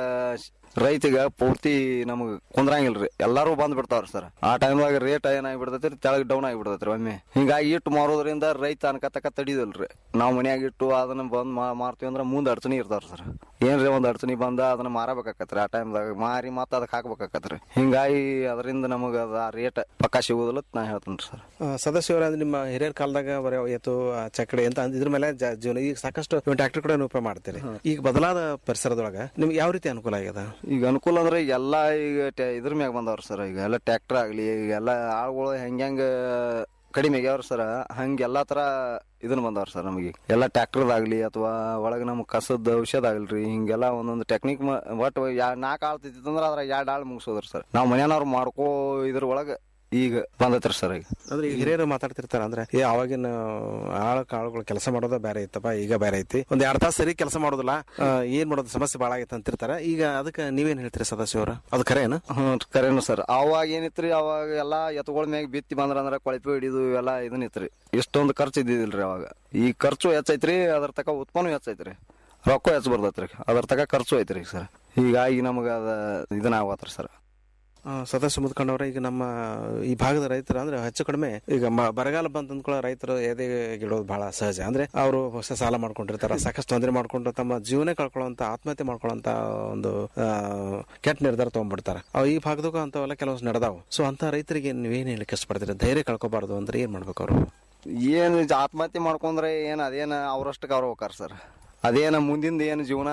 S19: ರೈತಿಗೆ ಪೂರ್ತಿ ನಮಗೆ ಕುಂದ್ರಂಗಿಲ್ರಿ ಎಲ್ಲಾರು ಬಂದ್ ಬಿಡ್ತಾವ್ರಿ ಸರ್ ಆ ಟೈಮ್ದಾಗ ರೇಟ್ ಏನಾಗ್ಬಿಡ್ತೈತಿ ತೆಳಗ್ ಡೌನ್ ಆಗಿಬಿಡ್ತೈತ್ರಿ ಒಮ್ಮೆ ಹಿಂಗಾಗಿ ಇಟ್ಟು ಮಾರೋದ್ರಿಂದ ರೈತ ಅನ್ಕತಕ್ಕ ತಡಿದಲ್ರಿ ನಾವು ಮನ್ಯಾಗ ಇಟ್ಟು ಅದನ್ನ ಬಂದ್ ಮಾ- ಮಾರ್ತೀವಿ ಅಂದ್ರೆ ಮುಂದೆ ಅಡಚಣಿ ಇರ್ತಾವ್ರಿ ಸರ್ ಏನ್ರಿ ಒಂದ್ ಅಡಚಣಿ ಬಂದ ಅದನ್ನ ಮಾರಬೇಕಾಕತ್ರಿ ಆ ಟೈಮ್ದಾಗ ಮಾರಿ ಮತ್ತೆ ಅದಕ್ಕೆ ಹಾಕ್ಬೇಕಾಕತ್ರಿ ಹಿಂಗಾಗಿ ಅದರಿಂದ ನಮಗೆ ಅದು ಆ ರೇಟ್ ಪಕ್ಕ ಸಿಗೋದಿಲ್ಲ ಅಂತ ನಾ ಹೇಳ್ತೇನೆ ಸರ್
S18: ಸದಸ್ಯರ ಅಂದ್ರೆ ನಿಮ್ಮ ಹಿರಿಯರ ಕಾಲದಾಗ ಬರೀ ಎತ್ತು ಆ, ಚಕ್ಕಡಿ ಅಂತ ಅಂದ್- ಇದ್ರ ಮೇಲೆ ಜಾ- ಜೀವನ ಈಗ ಸಾಕಷ್ಟು ಟ್ರ್ಯಾಕ್ಟರ್ ಕೂಡ ನೀವು ಉಪಯೋಗ ಮಾಡ್ತೀರಿ ಈಗ ಬದಲಾದ ಪರಿಸರದೊಳಗ ನಿಮ್ಗೆ ಯಾವ ರೀತಿ ಅನುಕೂಲ ಆಗ್ಯದ
S19: ಈಗ ಅನುಕೂಲ ಅಂದ್ರೆ ಈಗ ಎಲ್ಲ ಈಗ ಟ್ಯಾ- ಇದ್ರ ಮ್ಯಾಗ ಬಂದವ್ರ ಸರ್ ಈಗ ಎಲ್ಲ ಟ್ರ್ಯಾಕ್ಟರ್ ಆಗ್ಲಿ ಈಗ ಎಲ್ಲ ಆಳುಗಳು ಹೆಂಗ ಕಡಿಮೆ ಆಗ್ಯಾವ್ರ ಸರ್ ಹಂಗ ಎಲ್ಲಾ ತರ ಇದನ್ನ ಬಂದವ್ರ ಸರ್ ನಮಗೆ ಎಲ್ಲ ಟ್ರ್ಯಾಕ್ಟರ್ದಾಗ್ಲಿ ಅಥವಾ ಒಳಗೆ ನಮ್ಗೆ ಕಸದ ಔಷಧ ಆಗ್ಲ್ರಿ ಹಿಂಗೆಲ್ಲ ಒಂದೊಂದು ಟೆಕ್ನಿಕ್ ಒಟ್ಟು ನಾಲ್ಕು ಆಳ್ ತಿಂತಂದ್ರೆ ಅದ್ರಾಗ ಎರಡು ಆಳ್ ಮುಗಿಸೋದ್ರಿ ಸರ್ ನಾವು ಮನೆಯವ್ರು ಮಾಡ್ಕೋ ಇದ್ರ ಒಳಗೆ ಈಗ ಬಂದೈತ್ರಿ ಸರ್ ಈಗ
S18: ಅಂದ್ರೆ ಈಗ ಹಿರಿಯರು ಮಾತಾಡ್ತಿರ್ತಾರ ಅಂದ್ರೆ ಏ ಅವಾಗಿನ ಆಳ ಕಾಳುಗಳು ಕೆಲಸ ಮಾಡೋದ ಬೇರೆ ಇತ್ತಪ್ಪ ಈಗ ಬೇರೆ ಐತಿ ಒಂದ್ ಎರಡ್ ತಾಸು ಸರಿ ಕೆಲಸ ಮಾಡೋದಿಲ್ಲ ಆ, ಏನ್ ಮಾಡೋದು ಸಮಸ್ಯೆ ಬಾಳ ಆಗೈತೆ ಅಂತಿರ್ತಾರ ಈಗ ಅದಕ್ಕೆ ನೀವೇನ್ ಹೇಳ್ತೀರಿ ಸದಸ್ಯರ ಅದು ಖರೇನ
S19: ಹ್ಞೂ ಕರೆನು ಸರ್ ಅವಾಗ ಏನಿತ್ರಿ ಅವಾಗ ಎಲ್ಲಾ ಎತ್ತುಗಳ ಮ್ಯಾಗ ಬಿತ್ತಿ ಬಂದ್ರ ಅಂದ್ರ ಕೊಳಪೆ ಹಿಡಿದು ಇವೆಲ್ಲ ಇದನ್ನ ಇತ್ರಿ ಇಷ್ಟೊಂದು ಖರ್ಚು ಇದ್ದಿದಿಲ್ರಿ ಅವಾಗ ಈ ಖರ್ಚು ಹೆಚ್ಚೈತ್ರಿ ಅದ್ರ ತಕ ಉತ್ಪನ್ನ ಹೆಚ್ಚೈತ್ರಿ ರೊಕ್ಕ ಹೆಚ್ಚು ಬರ್ತೈತ್ರಿ ಅದ್ರ ತಕ ಖರ್ಚು ಐತ್ರಿ ಸರ್ ಹೀಗಾಗಿ ನಮಗ ಅದ ಇದನ್ನ ಆಗತ್ರಿ ಸರ್
S18: ಆ, ಸದಸ್ಯ ಮುದ್ಕೊಂಡವ್ರ ಈಗ ನಮ್ಮ ಈ ಭಾಗದ ರೈತರು ಅಂದ್ರೆ ಹೆಚ್ಚು ಕಡಿಮೆ ಈಗ ಮ- ಬರಗಾಲ ಬಂತ ಅಂದ್ಕೊಳ್ಳೋ ರೈತರು ಎದೆಗಿಡೋದು ಬಹಳ ಸಹಜ ಅಂದ್ರೆ ಅವರು ಹೊಸ ಸಾಲ ಮಾಡ್ಕೊಂಡಿರ್ತಾರ ಸಾಕಷ್ಟು ತೊಂದರೆ ಮಾಡ್ಕೊಂಡು ತಮ್ಮ ಜೀವನ ಕಳ್ಕೊಳ್ಳುವಂತ ಆತ್ಮಹತ್ಯೆ ಮಾಡ್ಕೊಳ್ಳುವಂತ ಒಂದು ಆ, ಕೆಟ್ಟ ನಿರ್ಧಾರ ತಗೊಂಡ್ಬಿಡ್ತಾರ ಅವು ಈ ಭಾಗದಾಗೂ ಅಂತವೆಲ್ಲ ಕೆಲವೊಂದು ನಡೆದಾವು ಸೊ ಅಂತ ರೈತರಿಗೆ ನೀವೇನ್ ಹೇಳಕ್ ಇಷ್ಟಪಡ್ತೀರಿ ಧೈರ್ಯ ಕಳ್ಕೊಬಾರ್ದು ಅಂದ್ರೆ ಏನ್ ಮಾಡ್ಬೇಕು ಅವರು
S19: ಏನ್ ಇದ್ ಆತ್ಮಹತ್ಯೆ ಮಾಡ್ಕೊಂಡ್ರೆ ಏನ್ ಅದೇನ ಅವ್ರಷ್ಟಕ್ಕೆ ಅವ್ರ ಹೋಗಾರ ಸರ್ ಅದೇನ ಮುಂದಿಂದ ಏನು ಜೀವನ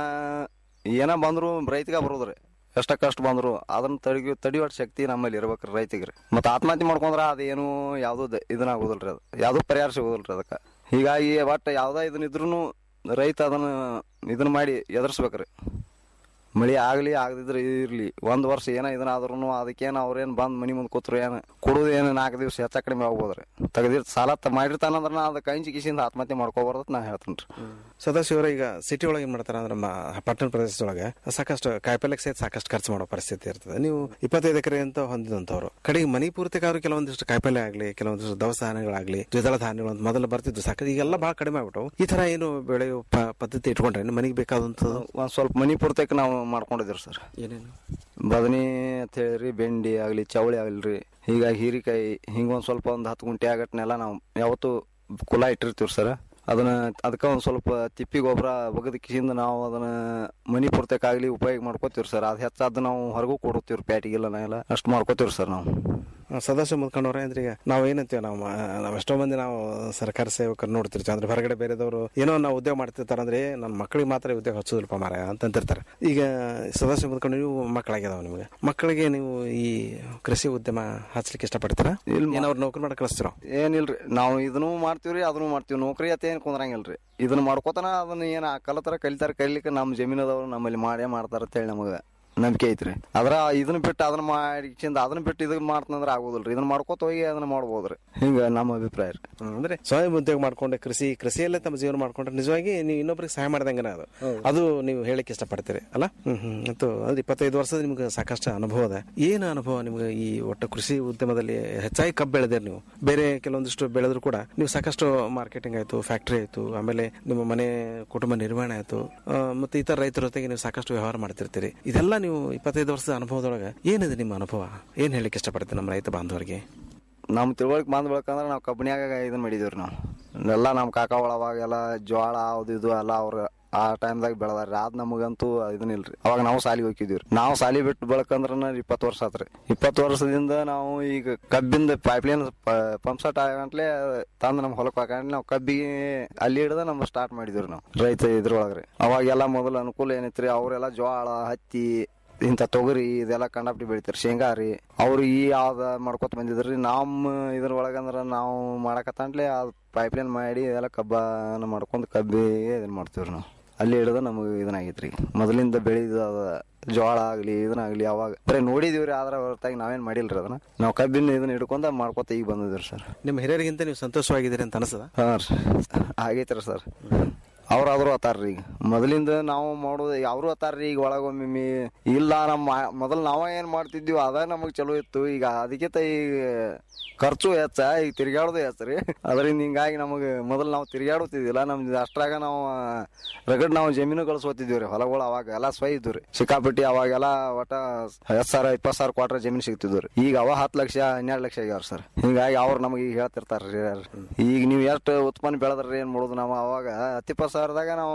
S19: ಏನ ಬಂದ್ರು ರೈತಗ ಬರೋದ್ರಿ ಎಷ್ಟ ಕಷ್ಟ ಬಂದ್ರು ಅದನ್ನ ತಡಿ ತಡಿಯೋಟ್ ಶಕ್ತಿ ನಮ್ಮಲ್ಲಿ ಇರ್ಬೇಕ್ರಿ ರೈತಿಗ್ರಿ ಮತ್ತ ಆತ್ಮಹತ್ಯೆ ಮಾಡ್ಕೊಂಡ್ರ ಅದೇನು ಯಾವ್ದು ದ- ಇದನ್ನ ಆಗೋದಿಲ್ರಿ ಅದು ಯಾವ್ದು ಪರಿಹಾರ ಸಿಗೋದಿಲ್ರಿ ಅದಕ್ಕ ಹೀಗಾಗಿ ಒಟ್ಟ ಯಾವ್ದ ಇದನ್ನ ಇದ್ರೂ ರೈತ ಅದನ್ನ ಇದನ್ನ ಮಾಡಿ ಎದುರಿಸ್ಬೇಕ್ರಿ ಮಳಿ ಆಗ್ಲಿ ಆಗದಿದ್ರೆ ಇರ್ಲಿ ಒಂದ್ ವರ್ಷ ಏನ ಇದನ್ನ ಆದ್ರೂ ಅದಕ್ಕೇನ ಅವ್ರೇನ್ ಬಂದ್ ಮನಿ ಮುಂದ್ ಕೂತ್ರು ಏನ ಕೊಡುದು ಏನ ನಾಲ್ಕು ದಿವಸ ಹೆಚ್ಚ ಕಡಿಮೆ ಆಗ್ಬೋದ್ರಿ ತೆಗ್ದಿರ್ ಸಾಲ ತ- ಮಾಡಿರ್ತಾನಂದ್ರ ನಾ ಅದಕ್ಕೆ ಕಂಚಿ ಕಿಸಿಂದ ಆತ್ಮಹತ್ಯೆ ಮಾಡ್ಕೋಬಾರ್ದು ಅಂತ ನಾ ಹೇಳ್ತೇನ್ರಿ
S18: ಸದಸ್ಯರು ಈಗ ಸಿಟಿ ಒಳಗೆ ಏನ್ ಮಾಡ್ತಾರ ಅಂದ್ರೆ ಮ- ಪಟ್ಟಣ ಪ್ರದೇಶದೊಳಗೆ ಸಾಕಷ್ಟು ಕಾಯಿಪಲ್ಯಕ್ಕೆ ಸಹಿತ ಸಾಕಷ್ಟು ಖರ್ಚು ಮಾಡೋ ಪರಿಸ್ಥಿತಿ ಇರ್ತದೆ ನೀವು ಇಪ್ಪತ್ತೈದು ಎಕರೆ ಅಂತ ಹೊಂದಿದಂತವ್ರು ಕಡೆಗೆ ಮನಿ ಪೂರ್ತಿಗಾದ್ರು ಕೆಲವೊಂದಿಷ್ಟು ಕಾಯಿಪಲ್ಯ ಆಗ್ಲಿ ಕೆಲವೊಂದಿಷ್ಟು ದವಸ ಧಾನ್ಯಗಳಾಗ್ಲಿ ದ್ವಿದಳ ಧಾನ್ಯಗಳು ಅಂತ ಮೊದಲು ಬರ್ತಿದ್ದು ಸಾಕು ಈಗೆಲ್ಲ ಬಹಳ ಕಡಿಮೆ ಆಗ್ಬಿಟ್ಟವು ಈ ತರ ಏನು ಬೆಳೆಯೋ ಪ- ಪದ್ಧತಿ ಇಟ್ಕೊಂಡ್ರೆ ಮನೆಗೆ ಬೇಕಾದಂತ
S19: ಒಂದ್ ಸ್ವಲ್ಪ ಮನಿ ಪೂರ್ತಕ್ಕೆ ನಾವು ಮಾಡ್ಕೊಂಡಿದ್ದೀವಿ ಸರ್
S18: ಏನೇನು
S19: ಬದನಿ ಅಂತ ಹೇಳಿರಿ ಬೆಂಡಿ ಆಗ್ಲಿ ಚವಳಿ ಆಗ್ಲಿ ಹೀಗಾಗಿ ಹೀರಿಕಾಯಿ ಹಿಂಗೊಂದ್ ಸ್ವಲ್ಪ ಒಂದ್ ಹತ್ತು ಗುಂಟೆ ಆಗಟ್ನೆಲ್ಲ ನಾವು ಯಾವತ್ತು ಕುಲ ಇಟ್ಟಿರ್ತೀವಿ ಸರ್ ಅದನ್ನ ಅದಕ್ಕೆ ಒಂದ್ ಸ್ವಲ್ಪ ತಿಪ್ಪಿ ಗೊಬ್ಬರ ಒಗದ ಕಿಸಿಂದ ನಾವು ಅದನ್ನ ಮನಿ ಪೂರ್ತಕ್ಕಾಗ್ಲಿ ಉಪಯೋಗ ಮಾಡ್ಕೋತೀವಿ ಸರ್ ಅದು ಹೆಚ್ಚಾದ ನಾವು ಹೊರಗೂ ಕೊಡುತ್ತೀವಿ ಪ್ಯಾಟಿಗೆಲ್ಲ ನಾವೆಲ್ಲ ಅಷ್ಟು ಮಾಡ್ಕೋತೀವಿ ಸರ್ ನಾವು
S18: ಸದಸ್ಯ ಮುದ್ಕೊಂಡವ್ರೆ ಅಂದ್ರೆ ಈಗ ನಾವು ಏನಂತೀವಿ ನಾವು ಆ, ನಾವು ಎಷ್ಟೋ ಮಂದಿ ನಾವು ಸರ್ಕಾರಿ ಸೇವಕರು ನೋಡ್ತಿರ್ತೀವಿ ಅಂದ್ರೆ ಹೊರಗಡೆ ಬೇರೆದವರು ಏನೋ ನಾವು ಉದ್ಯೋಗ ಮಾಡ್ತಿರ್ತಾರೆ ಅಂದ್ರೆ ನನ್ನ ಮಕ್ಕಳಿಗೆ ಮಾತ್ರ ಉದ್ಯೋಗ ಹಚ್ಚೋದಿಲ್ಪ ಮಾರ ಅಂತಂತಿರ್ತಾರೆ ಈಗ ಸದಸ್ಯ ಮುದ್ಕೊಂಡು ನೀವು ಮಕ್ಕಳಾಗ್ಯದಾವ ನಿಮಗೆ ಮಕ್ಕಳಿಗೆ ನೀವು ಈ ಕೃಷಿ ಉದ್ಯಮ ಹಚ್ಲಿಕ್ಕೆ ಇಷ್ಟಪಡ್ತೀರಾ ಏನ್ ಅವ್ರು ನೌಕರಿ ಮಾಡಕ್ ಕಳಿಸ್ತೀರೋ
S19: ಏನಿಲ್ರಿ ನಾವು ಇದನ್ನು ಮಾಡ್ತೀವ್ರಿ ಅದನ್ನು ಮಾಡ್ತೀವಿ ನೌಕರಿ ಅತ್ತ ಏನು ಕುಂದ್ರಂಗಿಲ್ರಿ ಇದನ್ನ ಮಾಡ್ಕೋತಾನ ಅದನ್ನ ಏನ್ ಕಲತರ ಕಲಿತಾರ ಕಲಿಲಿಕ್ಕೆ ನಮ್ಮ ಜಮೀನ್ ಅದಾವ್ರು ನಮ್ಮಲ್ಲಿ ಮಾಡೇ ಮಾಡ್ತಾರ ಅಂತೇಳಿ ನಮಗೆ ನಂಬಿಕೆ ಐತ್ರಿ ಅದ್ರ ಇದನ್ನ ಬಿಟ್ಟು ಅದನ್ನ ಮಾಡಿಕಿಂದ ಅದನ್ನ ಬಿಟ್ಟು ಇದನ್ನ ಮಾಡ್ತಂದ್ರ ಆಗೋದಿಲ್ರಿ ಇದನ್ನ ಮಾಡ್ಕೋತ ಹೋಗಿ ಅದನ್ನ ಮಾಡ್ಬೋದ್ರಿ ಹಿಂಗ ನಮ್ಮ ಅಭಿಪ್ರಾಯ ರೀ
S18: ಹ್ಮ್, ಅಂದ್ರೆ ಸ್ವಯಂ ಉದ್ಯೋಗ ಮಾಡ್ಕೊಂಡೆ ಕೃಷಿ ಕೃಷಿಯಲ್ಲೇ ತಮ್ಮ ಜೀವನ ಮಾಡ್ಕೊಂಡ್ರೆ ನಿಜವಾಗಿ ನೀವು ಇನ್ನೊಬ್ರಿಗೆ ಸಹಾಯ ಮಾಡ್ದಂಗನ ಅದು ಅದು ನೀವು ಹೇಳಕ್ ಇಷ್ಟಪಡ್ತೀರಿ ಅಲ್ಲ ಹ್ಮ್ ಹ್ಮ್ ಮತ್ತು ಅಂದ್ರೆ ಇಪ್ಪತ್ತೈದು ವರ್ಷದ ನಿಮ್ಗೆ ಸಾಕಷ್ಟು ಅನುಭವ ಅದ ಏನು ಅನುಭವ ನಿಮ್ಗೆ ಈ ಒಟ್ಟು ಕೃಷಿ ಉದ್ಯಮದಲ್ಲಿ ಹೆಚ್ಚಾಗಿ ಕಬ್ಬು ಬೆಳೆದಿರಿ ನೀವು ಬೇರೆ ಕೆಲವೊಂದಿಷ್ಟು ಬೆಳೆದ್ರು ಕೂಡ ನೀವು ಸಾಕಷ್ಟು ಮಾರ್ಕೆಟಿಂಗ್ ಆಯ್ತು ಫ್ಯಾಕ್ಟರಿ ಆಯ್ತು ಆಮೇಲೆ ನಿಮ್ಮ ಮನೆ ಕುಟುಂಬ ನಿರ್ವಹಣೆ ಆಯ್ತು ಆ, ಮತ್ತೆ ಇತರ ರೈತರ ಜೊತೆಗೆ ನೀವು ಸಾಕಷ್ಟು ವ್ಯವಹಾರ ಮಾಡ್ತಿರ್ತೀರಿ ಇದೆಲ್ಲ ನೀವು ಇಪ್ಪತ್ತೈದು ವರ್ಷದ ಅನುಭವದೊಳಗೆ ಏನಿದೆ ನಿಮ್ಮ ಅನುಭವ ಏನ್ ಹೇಳಕ್ ಇಷ್ಟಪಡ್ತೀರಿ ನಮ್ಮ ರೈತ ಬಾಂಧವರಿಗೆ
S19: ನಮ್ಮ ತಿಳುವಳಿಕೆ ಬಂದ್ ಬೆಳಕಂದ್ರ ನಾವು ಕಬ್ಬನ್ಯಾಗ ಇದನ್ನ ಮಾಡಿದೀವ್ರಿ ನಾವು ಎಲ್ಲ ನಮ್ಮ ಕಾಕ ಒಳವಾಗೆಲ್ಲ ಜೋಳ ಅದು ಇದು ಎಲ್ಲ ಅವ್ರ ಆ ಟೈಮ್ದಾಗ ಬೆಳೆದಾರ್ರಿ ಅದ್ ನಮಗಂತೂ ಇದನ್ನ ಇಲ್ರಿ ಅವಾಗ ನಾವು ಸಾಲಿಗೆ ಹೋಗಿದ್ದೀವ್ರಿ ನಾವು ಸಾಲಿ ಬಿಟ್ಟು ಬೆಳಕಂದ್ರ ಇಪ್ಪತ್ತು ವರ್ಷ ಆತ್ರಿ ಇಪ್ಪತ್ತು ವರ್ಷದಿಂದ ನಾವು ಈಗ ಕಬ್ಬಿಂದ ಪೈಪ್ಲೈನ್ ಪಂಪ್ ಸೆಟ್ ಆಗಂಟ್ಲೆ ತಂದು ನಮ್ಮ ಹೊಲಕ್ಕೆ ಹಾಕಂಡ್ಲೆ ನಾವು ಕಬ್ಬಿಗೆ ಅಲ್ಲಿ ಹಿಡ್ದ ನಮ್ಮ ಸ್ಟಾರ್ಟ್ ಮಾಡಿದ್ವಿ ನಾವು ರೈತ ಇದ್ರೊಳಗ್ರಿ ಅವಾಗೆಲ್ಲ ಮೊದಲು ಅನುಕೂಲ ಏನೈತ್ರಿ ಅವರೆಲ್ಲ ಜೋಳ ಹತ್ತಿ ಇಂಥ ತೊಗರಿ ಇದೆಲ್ಲ ಕಂಡಾಪಟ್ಟಿ ಬೆಳಿತಾರೆ ಶೇಂಗಾ ರೀ ಅವ್ರು ಈ ಯಾವ್ದ ಮಾಡ್ಕೊತ ಬಂದಿದ್ರಿ ನಮ್ಮ ಇದ್ರ ಒಳಗಂದ್ರ ನಾವು ಮಾಡಕತ್ತಂಟ್ಲೆ ಅದು ಪೈಪ್ಲೈನ್ ಮಾಡಿ ಇದೆಲ್ಲ ಕಬ್ಬನ ಮಾಡ್ಕೊಂಡು ಕಬ್ಬಿಗೆ ಇದನ್ನ ಮಾಡ್ತೀವ್ರಿ ನಾವು ಅಲ್ಲಿ ಹಿಡಿದು ನಮಗೆ ಇದನ್ನಾಗೈತ್ರಿ ಮೊದಲಿಂದ ಬೆಳೆದ ಜೋಳ ಆಗಲಿ ಇದನ್ನಾಗಲಿ ಅವಾಗ ಬರೀ ನೋಡಿದೀವ್ರಿ ಆದ್ರೆ ಹೊರತಾಗಿ ನಾವೇನ್ ಮಾಡಿಲ್ರಿ ಅದನ್ನ ನಾವು ಕಬ್ಬಿನ ಇದನ್ನ ಹಿಡ್ಕೊಂಡ ಮಾಡ್ಕೊತ ಈಗ ಬಂದಿದ್ರಿ ಸರ್
S18: ನಿಮ್ಮ ಹಿರಿಯರಿಗಿಂತ ನೀವು ಸಂತೋಷವಾಗಿದ್ದೀರಿ ಅಂತ ಅನಿಸದ
S19: ಹಾ ರೀ ಆಗೈತ್ರಿ ಸರ್ ಅವ್ರಾದ್ರು ಅತ್ತಾರ್ರಿ ಈಗ ಮೊದಲಿಂದ ನಾವು ಮಾಡೋದು ಅವರು ಅತ್ತಾರ್ರಿ ಈಗ ಒಳಗೊಮ್ಮೆ ಇಲ್ಲ ನಮ್ಮ ಮೊದಲು ನಾವ ಏನ್ ಮಾಡ್ತಿದ್ವಿ ಅದ ನಮಗ್ ಚಲೋ ಇತ್ತು ಈಗ ಅದಕ್ಕಿಂತ ಈಗ ಖರ್ಚು ಹೆಚ್ಚ ಈಗ ತಿರ್ಗಾಡೋದು ಹೆಚ್ಚ ರೀ ಅದರಿಂದ ಹಿಂಗಾಗಿ ನಮಗೆ ಮೊದಲು ನಾವು ತಿರ್ಗಾಡುತ್ತಿದ್ದಿಲ್ಲ ನಮ್ದು ಅಷ್ಟ್ರಾಗ ನಾವು ರಗಡ್ ನಾವು ಜಮೀನು ಗಳಿಸೋತಿದ್ವಿ ರೀ ಹೊಲಗಳು ಅವಾಗ ಎಲ್ಲ ಸ್ವಯ ಇದ್ವು ರೀ ಸಿಕ್ಕಾಪಟ್ಟಿ ಅವಾಗೆಲ್ಲ ಒಟ್ಟ ಹತ್ತು ಸಾವಿರ ಇಪ್ಪತ್ತು ಸಾವಿರ ಕ್ವಾಟ್ರ ಜಮೀನು ಸಿಗ್ತಿದ್ವು ರೀ ಈಗ ಅವ ಹತ್ತು ಲಕ್ಷ ಹನ್ನೆರಡು ಲಕ್ಷ ಆಗ್ಯಾವ ಸರ್ ಹಿಂಗಾಗಿ ಅವ್ರು ನಮಗೆ ಈಗ ಹೇಳ್ತಿರ್ತಾರ್ರಿ ಈಗ ನೀವು ಎಷ್ಟು ಉತ್ಪನ್ನ ಬೆಳೆದ್ರಿ ಏನ್ ಮಾಡೋದು ನಾವು ಅವಾಗ ಹತ್ತು ಇಪ್ಪತ್ತು ಸಾವಿರದಾಗ ನಾವು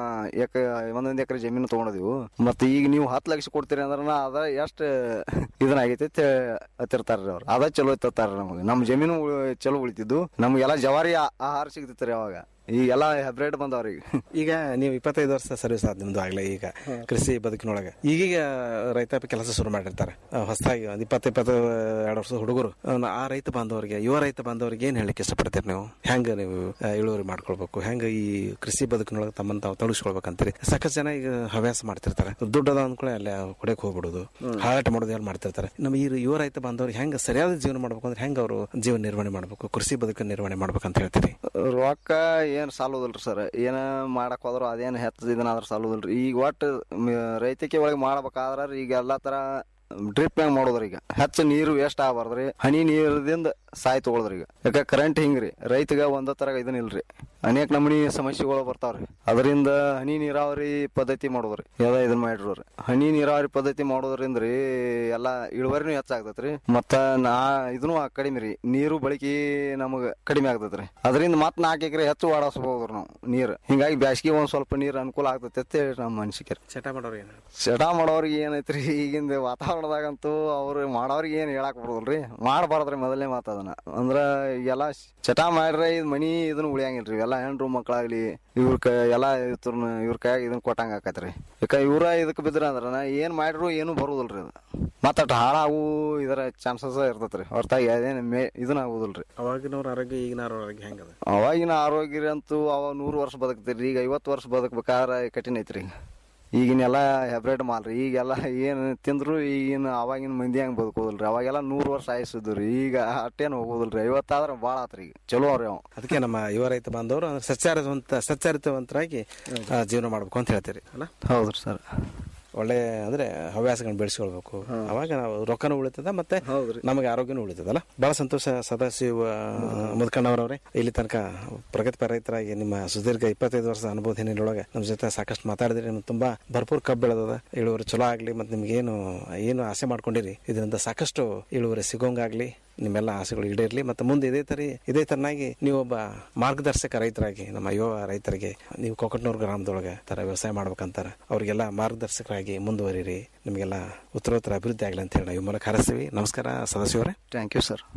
S19: ಎಕ ಒಂದೊಂದು ಎಕರೆ ಜಮೀನು ತಗೊಂಡಿದ್ವು ಮತ್ತೆ ಈಗ ನೀವು ಹತ್ತು ಲಕ್ಷ ಕೊಡ್ತೀರಿ ಅಂದ್ರೆ ಅದ ಎಷ್ಟು ಇದನ್ನಾಗೈತಿ ಹತ್ತಿರ್ತಾರ್ರಿ ಅವ್ರು ಅದ ಚಲೋ ಇತ್ತಾರ ನಮಗೆ ನಮ್ಮ ಜಮೀನು ಉಳ್- ಚಲೋ ಉಳಿತಿದ್ದು ನಮ್ಗೆಲ್ಲ ಜವಾರಿ ಆ- ಆಹಾರ ಸಿಗ್ತಿತ್ತು ಅವಾಗ ಈಗೆಲ್ಲ ಹೈಬ್ರಿಡ್ ಬಂದವ್ರಿ ಈಗ
S18: ಈಗ ನೀವು ಇಪ್ಪತ್ತೈದು ವರ್ಷ ಸರ್ವಿಸ್ ಆದ ನಿಮ್ದು ಆಗ್ಲೇ ಈಗ ಕೃಷಿ ಬದುಕಿನೊಳಗೆ ಈಗೀಗ ರೈತಾಪಿ ಕೆಲಸ ಶುರು ಮಾಡಿರ್ತಾರೆ ಹೊಸದಾಗಿ ಒಂದು ಇಪ್ಪತ್ತು ಇಪ್ಪತ್ತು ಎರಡು ವರ್ಷದ ಹುಡುಗರು ಅವ್ನ ಆ ರೈತ ಬಾಂಧವರಿಗೆ ಯುವ ರೈತ ಬಾಂಧವರಿಗೆ ಏನ್ ಹೇಳಕ್ ಇಷ್ಟಪಡ್ತೀರಿ ನೀವು ಹೆಂಗ ನೀವು ಆ, ಇಳುವರಿ ಮಾಡ್ಕೊಳ್ಬೇಕು ಹೆಂಗ ಈ ಕೃಷಿ ಬದುಕಿನೊಳಗೆ ತಮ್ಮನ್ನ ತಾವು ತೊಡಗಿಸ್ಕೊಳ್ಬೇಕಂತೀರಿ ಸಾಕಷ್ಟು ಜನ ಈಗ ಹವ್ಯಾಸ ಮಾಡ್ತಿರ್ತಾರೆ ದುಡ್ಡು ಅದ ಅಂದ್ಕೊಳ್ಳಿ ಅಲ್ಲೇ ಕೊಡಕ್ ಹೋಗ್ಬಿಡುದು ಹಾರಾಟ ಮಾಡೋದು ಎಲ್ಲ ಮಾಡ್ತಿರ್ತಾರೆ ನಮ್ಮ ಈ ಯುವ ರೈತ ಬಾಂಧವ್ರಿಗೆ ಹೆಂಗ ಸರಿಯಾದ ಜೀವನ ಮಾಡ್ಬೇಕು ಅಂದ್ರೆ ಹೆಂಗ ಅವರು ಜೀವನ ನಿರ್ವಹಣೆ ಮಾಡ್ಬೇಕು ಕೃಷಿ ಬದುಕನ್ನು ನಿರ್ವಹಣೆ ಮಾಡ್ಬೇಕಂತ ಹೇಳ್ತೀರಿ
S19: ರೊಕ್ಕ ಏನ್ ಸಾಲುದಿಲ್ರಿ ಸರ್ ಏನ ಮಾಡಕ್ ಹೋದ್ರು ಅದೇನ್ ಹೆಚ್ಚ ಇದನ್ನಾದ್ರ ಸಾಲುದಿಲ್ರಿ ಈಗ ಒಟ್ಟು ರೈತಕ್ಕೆ ಒಳಗೆ ಮಾಡ್ಬೇಕಾದ್ರ ಈಗ ಎಲ್ಲಾ ತರ ಡ್ರಿಪ್ ಮ್ಯಾಗ ಮಾಡೋದ್ರಿ ಈಗ ಹೆಚ್ಚು ನೀರು ವೇಸ್ಟ್ ಆಗಬಾರ್ದ್ರಿ ಹನಿ ನೀರದಿಂದ ಸಾಯ್ ತಗೊಳದ್ರಿ ಈಗ ಯಾಕ ಕರೆಂಟ್ ಹಿಂಗ್ರಿ ರೈತಗ ಒಂದ ತರ ಇದನ್ನ ಇಲ್ರಿ ಅನೇಕ ನಮೂನಿ ಸಮಸ್ಯೆಗಳು ಬರ್ತಾವ್ರಿ ಅದರಿಂದ ಹನಿ ನೀರಾವರಿ ಪದ್ಧತಿ ಮಾಡೋದ್ರಿ ಎಲ್ಲ ಇದನ್ನ ಮಾಡಿರೋರಿ ಹನಿ ನೀರಾವರಿ ಪದ್ಧತಿ ಮಾಡೋದ್ರಿಂದ ರೀ ಎಲ್ಲಾ ಇಳುವರಿನೂ ಹೆಚ್ಚಾಗ್ತೈತ್ರಿ ಮತ್ತ ನಾ ಇದನ್ನು ಕಡಿಮೆ ರೀ ನೀರು ಬಳಕೆ ನಮಗ ಕಡಿಮೆ ಆಗ್ತೈತ್ರಿ ಅದರಿಂದ ಮತ್ ನಾಲ್ಕು ಎಕರೆ ಹೆಚ್ಚು ವಾಡಿಸ್ಬೋದ್ರಿ ನಾವು ನೀರು ಹಿಂಗಾಗಿ ಬ್ಯಾಸ್ಗೆ ಒಂದ್ ಸ್ವಲ್ಪ ನೀರು ಅನುಕೂಲ ಆಗ್ತೈತೆ ಅಂತ ಹೇಳಿ ನಮ್ಮ ಅನಿಸಿಕೆ
S18: ಚಟ ಮಾಡೋರು ಏನು
S19: ಚಟ ಮಾಡೋರಿಗೆ ಏನೈತ್ರಿ ಈಗಿಂದ ವಾತಾವರಣದಾಗಂತೂ ಅವ್ರು ಮಾಡೋರಿಗೆ ಏನ್ ಹೇಳಕ್ ಬರೋದಿಲ್ರಿ ಮಾಡಬಾರ್ದ್ರಿ ಮೊದಲನೇ ಮಾತು ಅದನ್ನ ಅಂದ್ರ ಎಲ್ಲ ಚಟ ಮಾಡ್ರೆ ಇದು ಮನಿ ಇದನ್ನ ಉಳಿಯಂಗಿಲ್ರಿ ಇವೆಲ್ಲ ಹೆಣ್ರು ಮಕ್ಕಳಾಗ್ಲಿ ಇವ್ರ ಕ ಎಲ್ಲ ಇವ್ರನ್ನ ಇವ್ರ ಕೈಯಾಗ ಇದನ್ನ ಕೊಟ್ಟಂಗ ಆಕತ್ರಿ ಯಾಕ ಇವ್ರ ಇದಕ್ ಬಿದ್ರ ಅಂದ್ರ ಏನ್ ಮಾಡ್ರು ಏನು ಬರುದಿಲ್ರಿ ಅದು ಮತ್ತ ಹಾಳಾಗು ಇದರ ಚಾನ್ಸಸ್ ಇರ್ತೈತ್ರಿ ಹೊರತಾಗಿ ಅದೇನ್ ಮೇ ಇದನ್ನ ಆಗುದಿಲ್ರಿ
S18: ಅವಾಗಿನವ್ರ ಆರೋಗ್ಯ ಈಗಿನವ್ರ ಆರೋಗ್ಯ ಹೆಂಗದ
S19: ಅವಾಗಿನ ಆರೋಗ್ಯ ಅಂತೂ ಅವ ನೂರು ವರ್ಷ ಬದುಕ್ತಿರ್ರಿ ಈಗ ಐವತ್ತು ವರ್ಷ ಬದುಕ್ಬೇಕಾದ್ರೆ ಕಠಿಣ ಐತ್ರಿ ಈಗಿನೆಲ್ಲ ಹೆಬ್ರೇಡ್ ಮಾಲ್ರಿ ಈಗೆಲ್ಲ ಏನ್ ತಿಂದ್ರು ಈಗಿನ ಅವಾಗಿನ ಮಂದಿ ಹಂಗ್ ಬದುಕೋದಿಲ್ರಿ ಅವಾಗೆಲ್ಲ ನೂರು ವರ್ಷ ಆಯಸ್ಸಿದ್ದು ರೀ ಈಗ ಅಟ್ಟೇನು ಹೋಗೋದಿಲ್ರಿ ಐವತ್ತಾದ್ರ ಭಾಳ ಆತ್ರಿ ಈಗ ಚಲೋ ಅವ್ರಿ ಅವ
S18: ಅದಕ್ಕೆ ನಮ್ಮ ಯುವ ರೈತ ಬಾಂಧವರು ಅಂದ್ರೆ ಸಚ್ಚಾರಿತವಂತ ಸಚ್ಚಾರಿತವಂತರಾಗಿ ಆ, ಜೀವನ ಮಾಡ್ಬೇಕು ಅಂತ ಹೇಳ್ತೀರಿ ಅಲ್ಲ
S19: ಹೌದ್ರಿ ಸರ್
S18: ಒಳ್ಳೆ ಅಂದ್ರೆ ಹವ್ಯಾಸಗಳನ್ನ ಬೆಳೆಸ್ಕೊಳ್ಬೇಕು ಅವಾಗ ನಾವು ರೊಕ್ಕನೂ ಉಳಿತದ ಮತ್ತೆ ನಮಗೆ ಆರೋಗ್ಯನೂ ಉಳಿತದಲ್ಲ ಬಹಳ ಸಂತೋಷ ಸದಾಶಿವ ಮುದ್ಕಣ್ಣವರವ್ರೆ ಇಲ್ಲಿ ತನಕ ಪ್ರಗತಿಪರ ರೈತರಾಗಿ ನಿಮ್ಮ ಸುದೀರ್ಘ ಇಪ್ಪತ್ತೈದು ವರ್ಷದ ಅನುಭವ ಹಿನ್ನೆಲೆಯೊಳಗೆ ನಮ್ಮ ಜೊತೆ ಸಾಕಷ್ಟು ಮಾತಾಡಿದ್ರಿ ನಿಮ್ಗೆ ತುಂಬಾ ಭರ್ಪೂರ್ ಕಬ್ಬು ಬೆಳೆದದ ಇಳುವರಿ ಚಲೋ ಆಗ್ಲಿ ಮತ್ತೆ ನಿಮ್ಗೆ ಏನು ಏನು ಆಸೆ ಮಾಡ್ಕೊಂಡಿರಿ ಇದರಿಂದ ಸಾಕಷ್ಟು ಇಳುವರಿ ಸಿಗೋಂಗಾಗ್ಲಿ ನಿಮ್ಮೆಲ್ಲ ಆಸೆಗಳು ಈಡೇರ್ಲಿ ಮತ್ತೆ ಮುಂದೆ ಇದೇ ತರಿ ಇದೇ ತರನಾಗಿ ನೀವೊಬ್ಬ ಮಾರ್ಗದರ್ಶಕ ರೈತರಾಗಿ ನಮ್ಮ ಯುವ ರೈತರಿಗೆ ನೀವು ಕೊಕಟ್ನೂರು ಗ್ರಾಮದೊಳಗೆ ತರ ವ್ಯವಸಾಯ ಮಾಡ್ಬೇಕಂತಾರ ಅವ್ರಿಗೆಲ್ಲ ಮಾರ್ಗದರ್ಶಕರಾಗಿ ಮುಂದುವರಿರಿ ನಿಮಗೆಲ್ಲ ಉತ್ತರೋತ್ತರ ಅಭಿವೃದ್ಧಿ ಆಗಲಿ ಅಂತ ಹೇಳಿ ನಾವು ಈ ಮೂಲಕ ಹಾರೈಸ್ತೀವಿ ನಮಸ್ಕಾರ ಸದಸ್ಯವರೇ
S19: ಥ್ಯಾಂಕ್ ಯು ಸರ್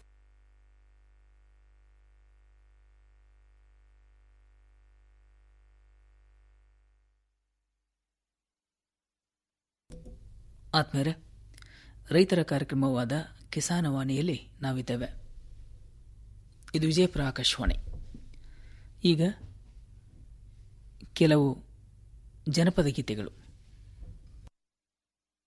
S20: ಆತ್ಮೀಯರೇ ರೈತರ ಕಾರ್ಯಕ್ರಮವಾದ ಕಿಸಾನವಾಣಿಯಲ್ಲಿ ನಾವಿದ್ದೇವೆ ಇದು ವಿಜಯಪುರ ಆಕಾಶವಾಣಿ ಈಗ ಕೆಲವು ಜನಪದ ಗೀತೆಗಳು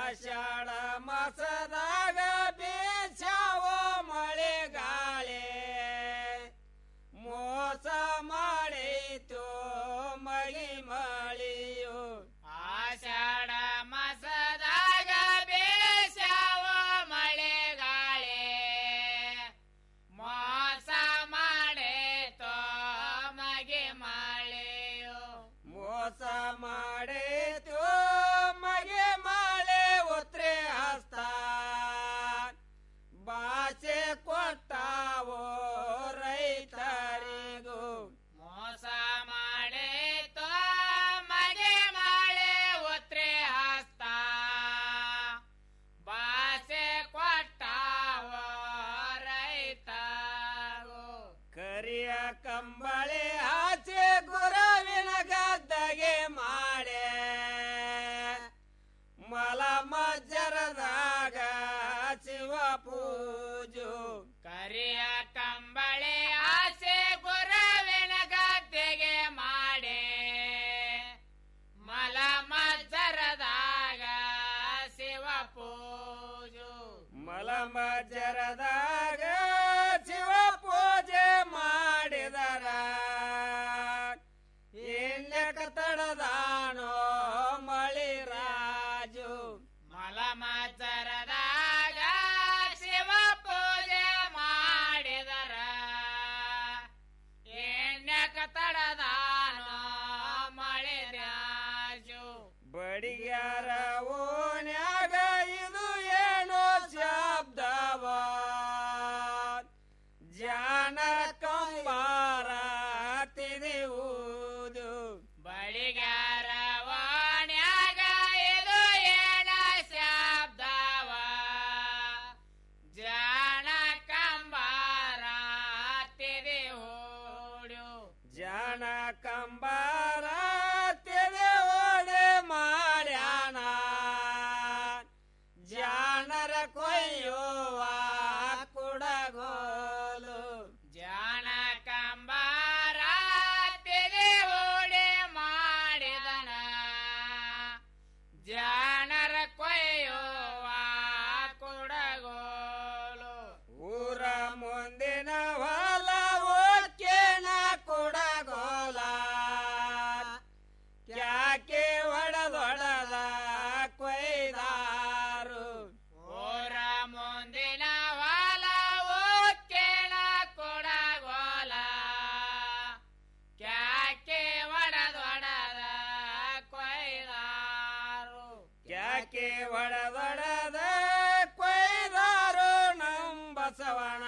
S3: ಆಷಾಢ ಮಾಸದಾಗ ಬೇಸಾವೋ ಮಳೆ ಗಾಳಿ ಮೋಸ ಮಾಡಿತು ಮಳಿ ಮಳಿಯು
S21: ಆಷಾಢ ಮಾಸದಾಗ ಬೇಸಾವ ಮಳೆ ಗಾಳಿ ಮೋಸ ಮಾಡೇತೋ ಮಗೆ ಮಳೆಯು
S3: ಮೋಸ ಮಾಡಿತು ಮಗೆ ಮಳೆ ಉತ್ರೆ ಹಸ್ತ ಭಾಷೆ ಕೊಟ್ಟಾವೋ ರೈತರಿಗೂ
S21: ಮೋಸ ಮಾಡೇತೋ ಮಗೆ ಮಳೆ ಉತ್ರೆ ಹಸ್ತ ಭಾಷೆ ಕೊಟ್ಟಾವ ರೈತರು
S3: ಕರಿಯ ಕಂಬಳಿ ಆಚೆ ಗುರುವಿನ ಗದ್ದಗೆ ಮಾಡೆ ಮಲ ಮಜ್ಜರದಾಗ ಶಿವ ಪೂಜು
S21: ಕರಿಯ ಕಂಬಳಿ ಆಸೆ ಗುರವಿನ ಗದ್ದೆಗೆ ಮಾಡಿ ಮಲ ಮಜ್ಜರದಾಗ ಶಿವ ಪೂಜು
S3: ಮಲ ಮಜ್ಜರದಾಗ ಶಿವ ಪೂಜೆ ಮಾಡಿದರ ಎಣ್ಣೆಕ ತಡದಾನೋ ಮಳಿ ರಾಜು
S21: ಮಲ ಮಜ್ಜರದಾಗ ಶಿವ ಪೂಜೆ ಮಾಡಿದರ ಎಣ್ಣೆಕ ತಡದಾನೋ ಮಳೆ ರಾಜು
S3: ಬಡಿಗ್ಯಾರ ಓನ್ಯಾಗ ಇದು ಏನೋ ಶಬ್ದವ ಜಾನ ಕಂಬಾರ ತಿರುವುದು
S21: ಬಡಿಗಾರ ವಾಣ್ಯಾಗ ಇದು ಏನ ಶಬ್ದವ ಜಾಣ ಕಂಬಾರ ತಿರಿ ಹೂಡು
S3: ಜಾನ ಕಂಬಾರ ತಿರುವುದೆ ಮಾಡ್ಯಾನ ಜಾನರ ಕೊಯ್ಯುವ ಕುಡಗೋಲು
S21: ಜಾಣ ಕಂಬಾರ ತಿರಿ ಹೂಡಿ ಮಾಡಿದನ ಜಾಣರ ಕೊಯ್ಯುವ ಕುಡಗೋಲು
S3: ಊರ ಮುಂದಿನ ಹೊಲ ಓಕೆನ ಕುಡಗೋಲ ಕ್ಯಾಕೆ ಒಡದೊಡದ ಕೊಯ್ದಾರು
S21: ಊರ ಮುಂದಿನ ಹೊಲ ಓಕೆನ ಕೊಡಗೋಲ ಕ್ಯಾಕೆ ಒಡದೊಡದ ಕೊಯ್ದಾರು
S3: ಕ್ಯಾಕೆ ಒಡದೊಡದ ಕೊಯ್ದಾರು ನಮ್ ಬಸವಣ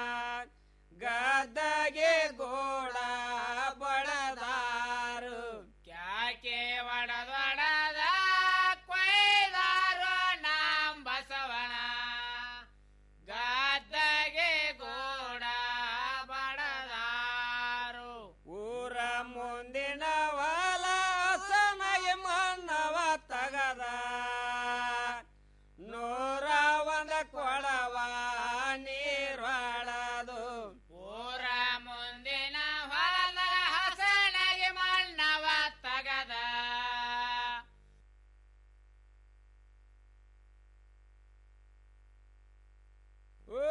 S3: ಗದ್ದಗೆ ಗೋಡ ಬಡದಾರು
S21: ಕ್ಯಾಕೆ ಒಡದೊಡದ ಕೊಯ್ದಾರು ನಾಂ ಬಸವಣ ಗದ್ದಗೆ ಗೋಡ ಬಡದಾರು
S3: ಊರ ಮುಂದಿನ ಹೊಲ ಸನಗೆ ಮನ್ನವ ತಗದ ನೂರ ಒಂದ ಕೊಳವ ನೀರೊಳದು
S21: ಊರ ಮುಂದಿನ ಹೊಲ ಹಸನಗೆ ಮಣ್ಣವ ತಗದ
S3: ಓ,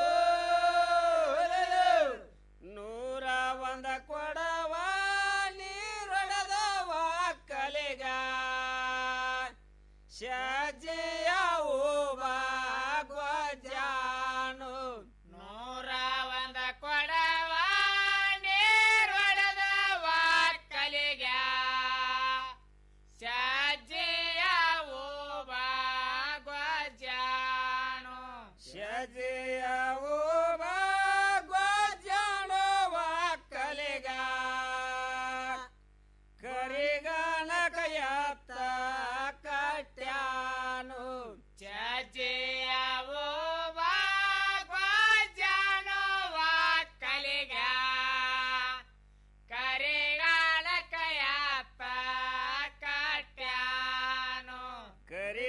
S3: ನೂರ ಒಂದ ಕೊಡವ ನೀರೊಳದವ ಕಲಿಗ ಶಾಜೆ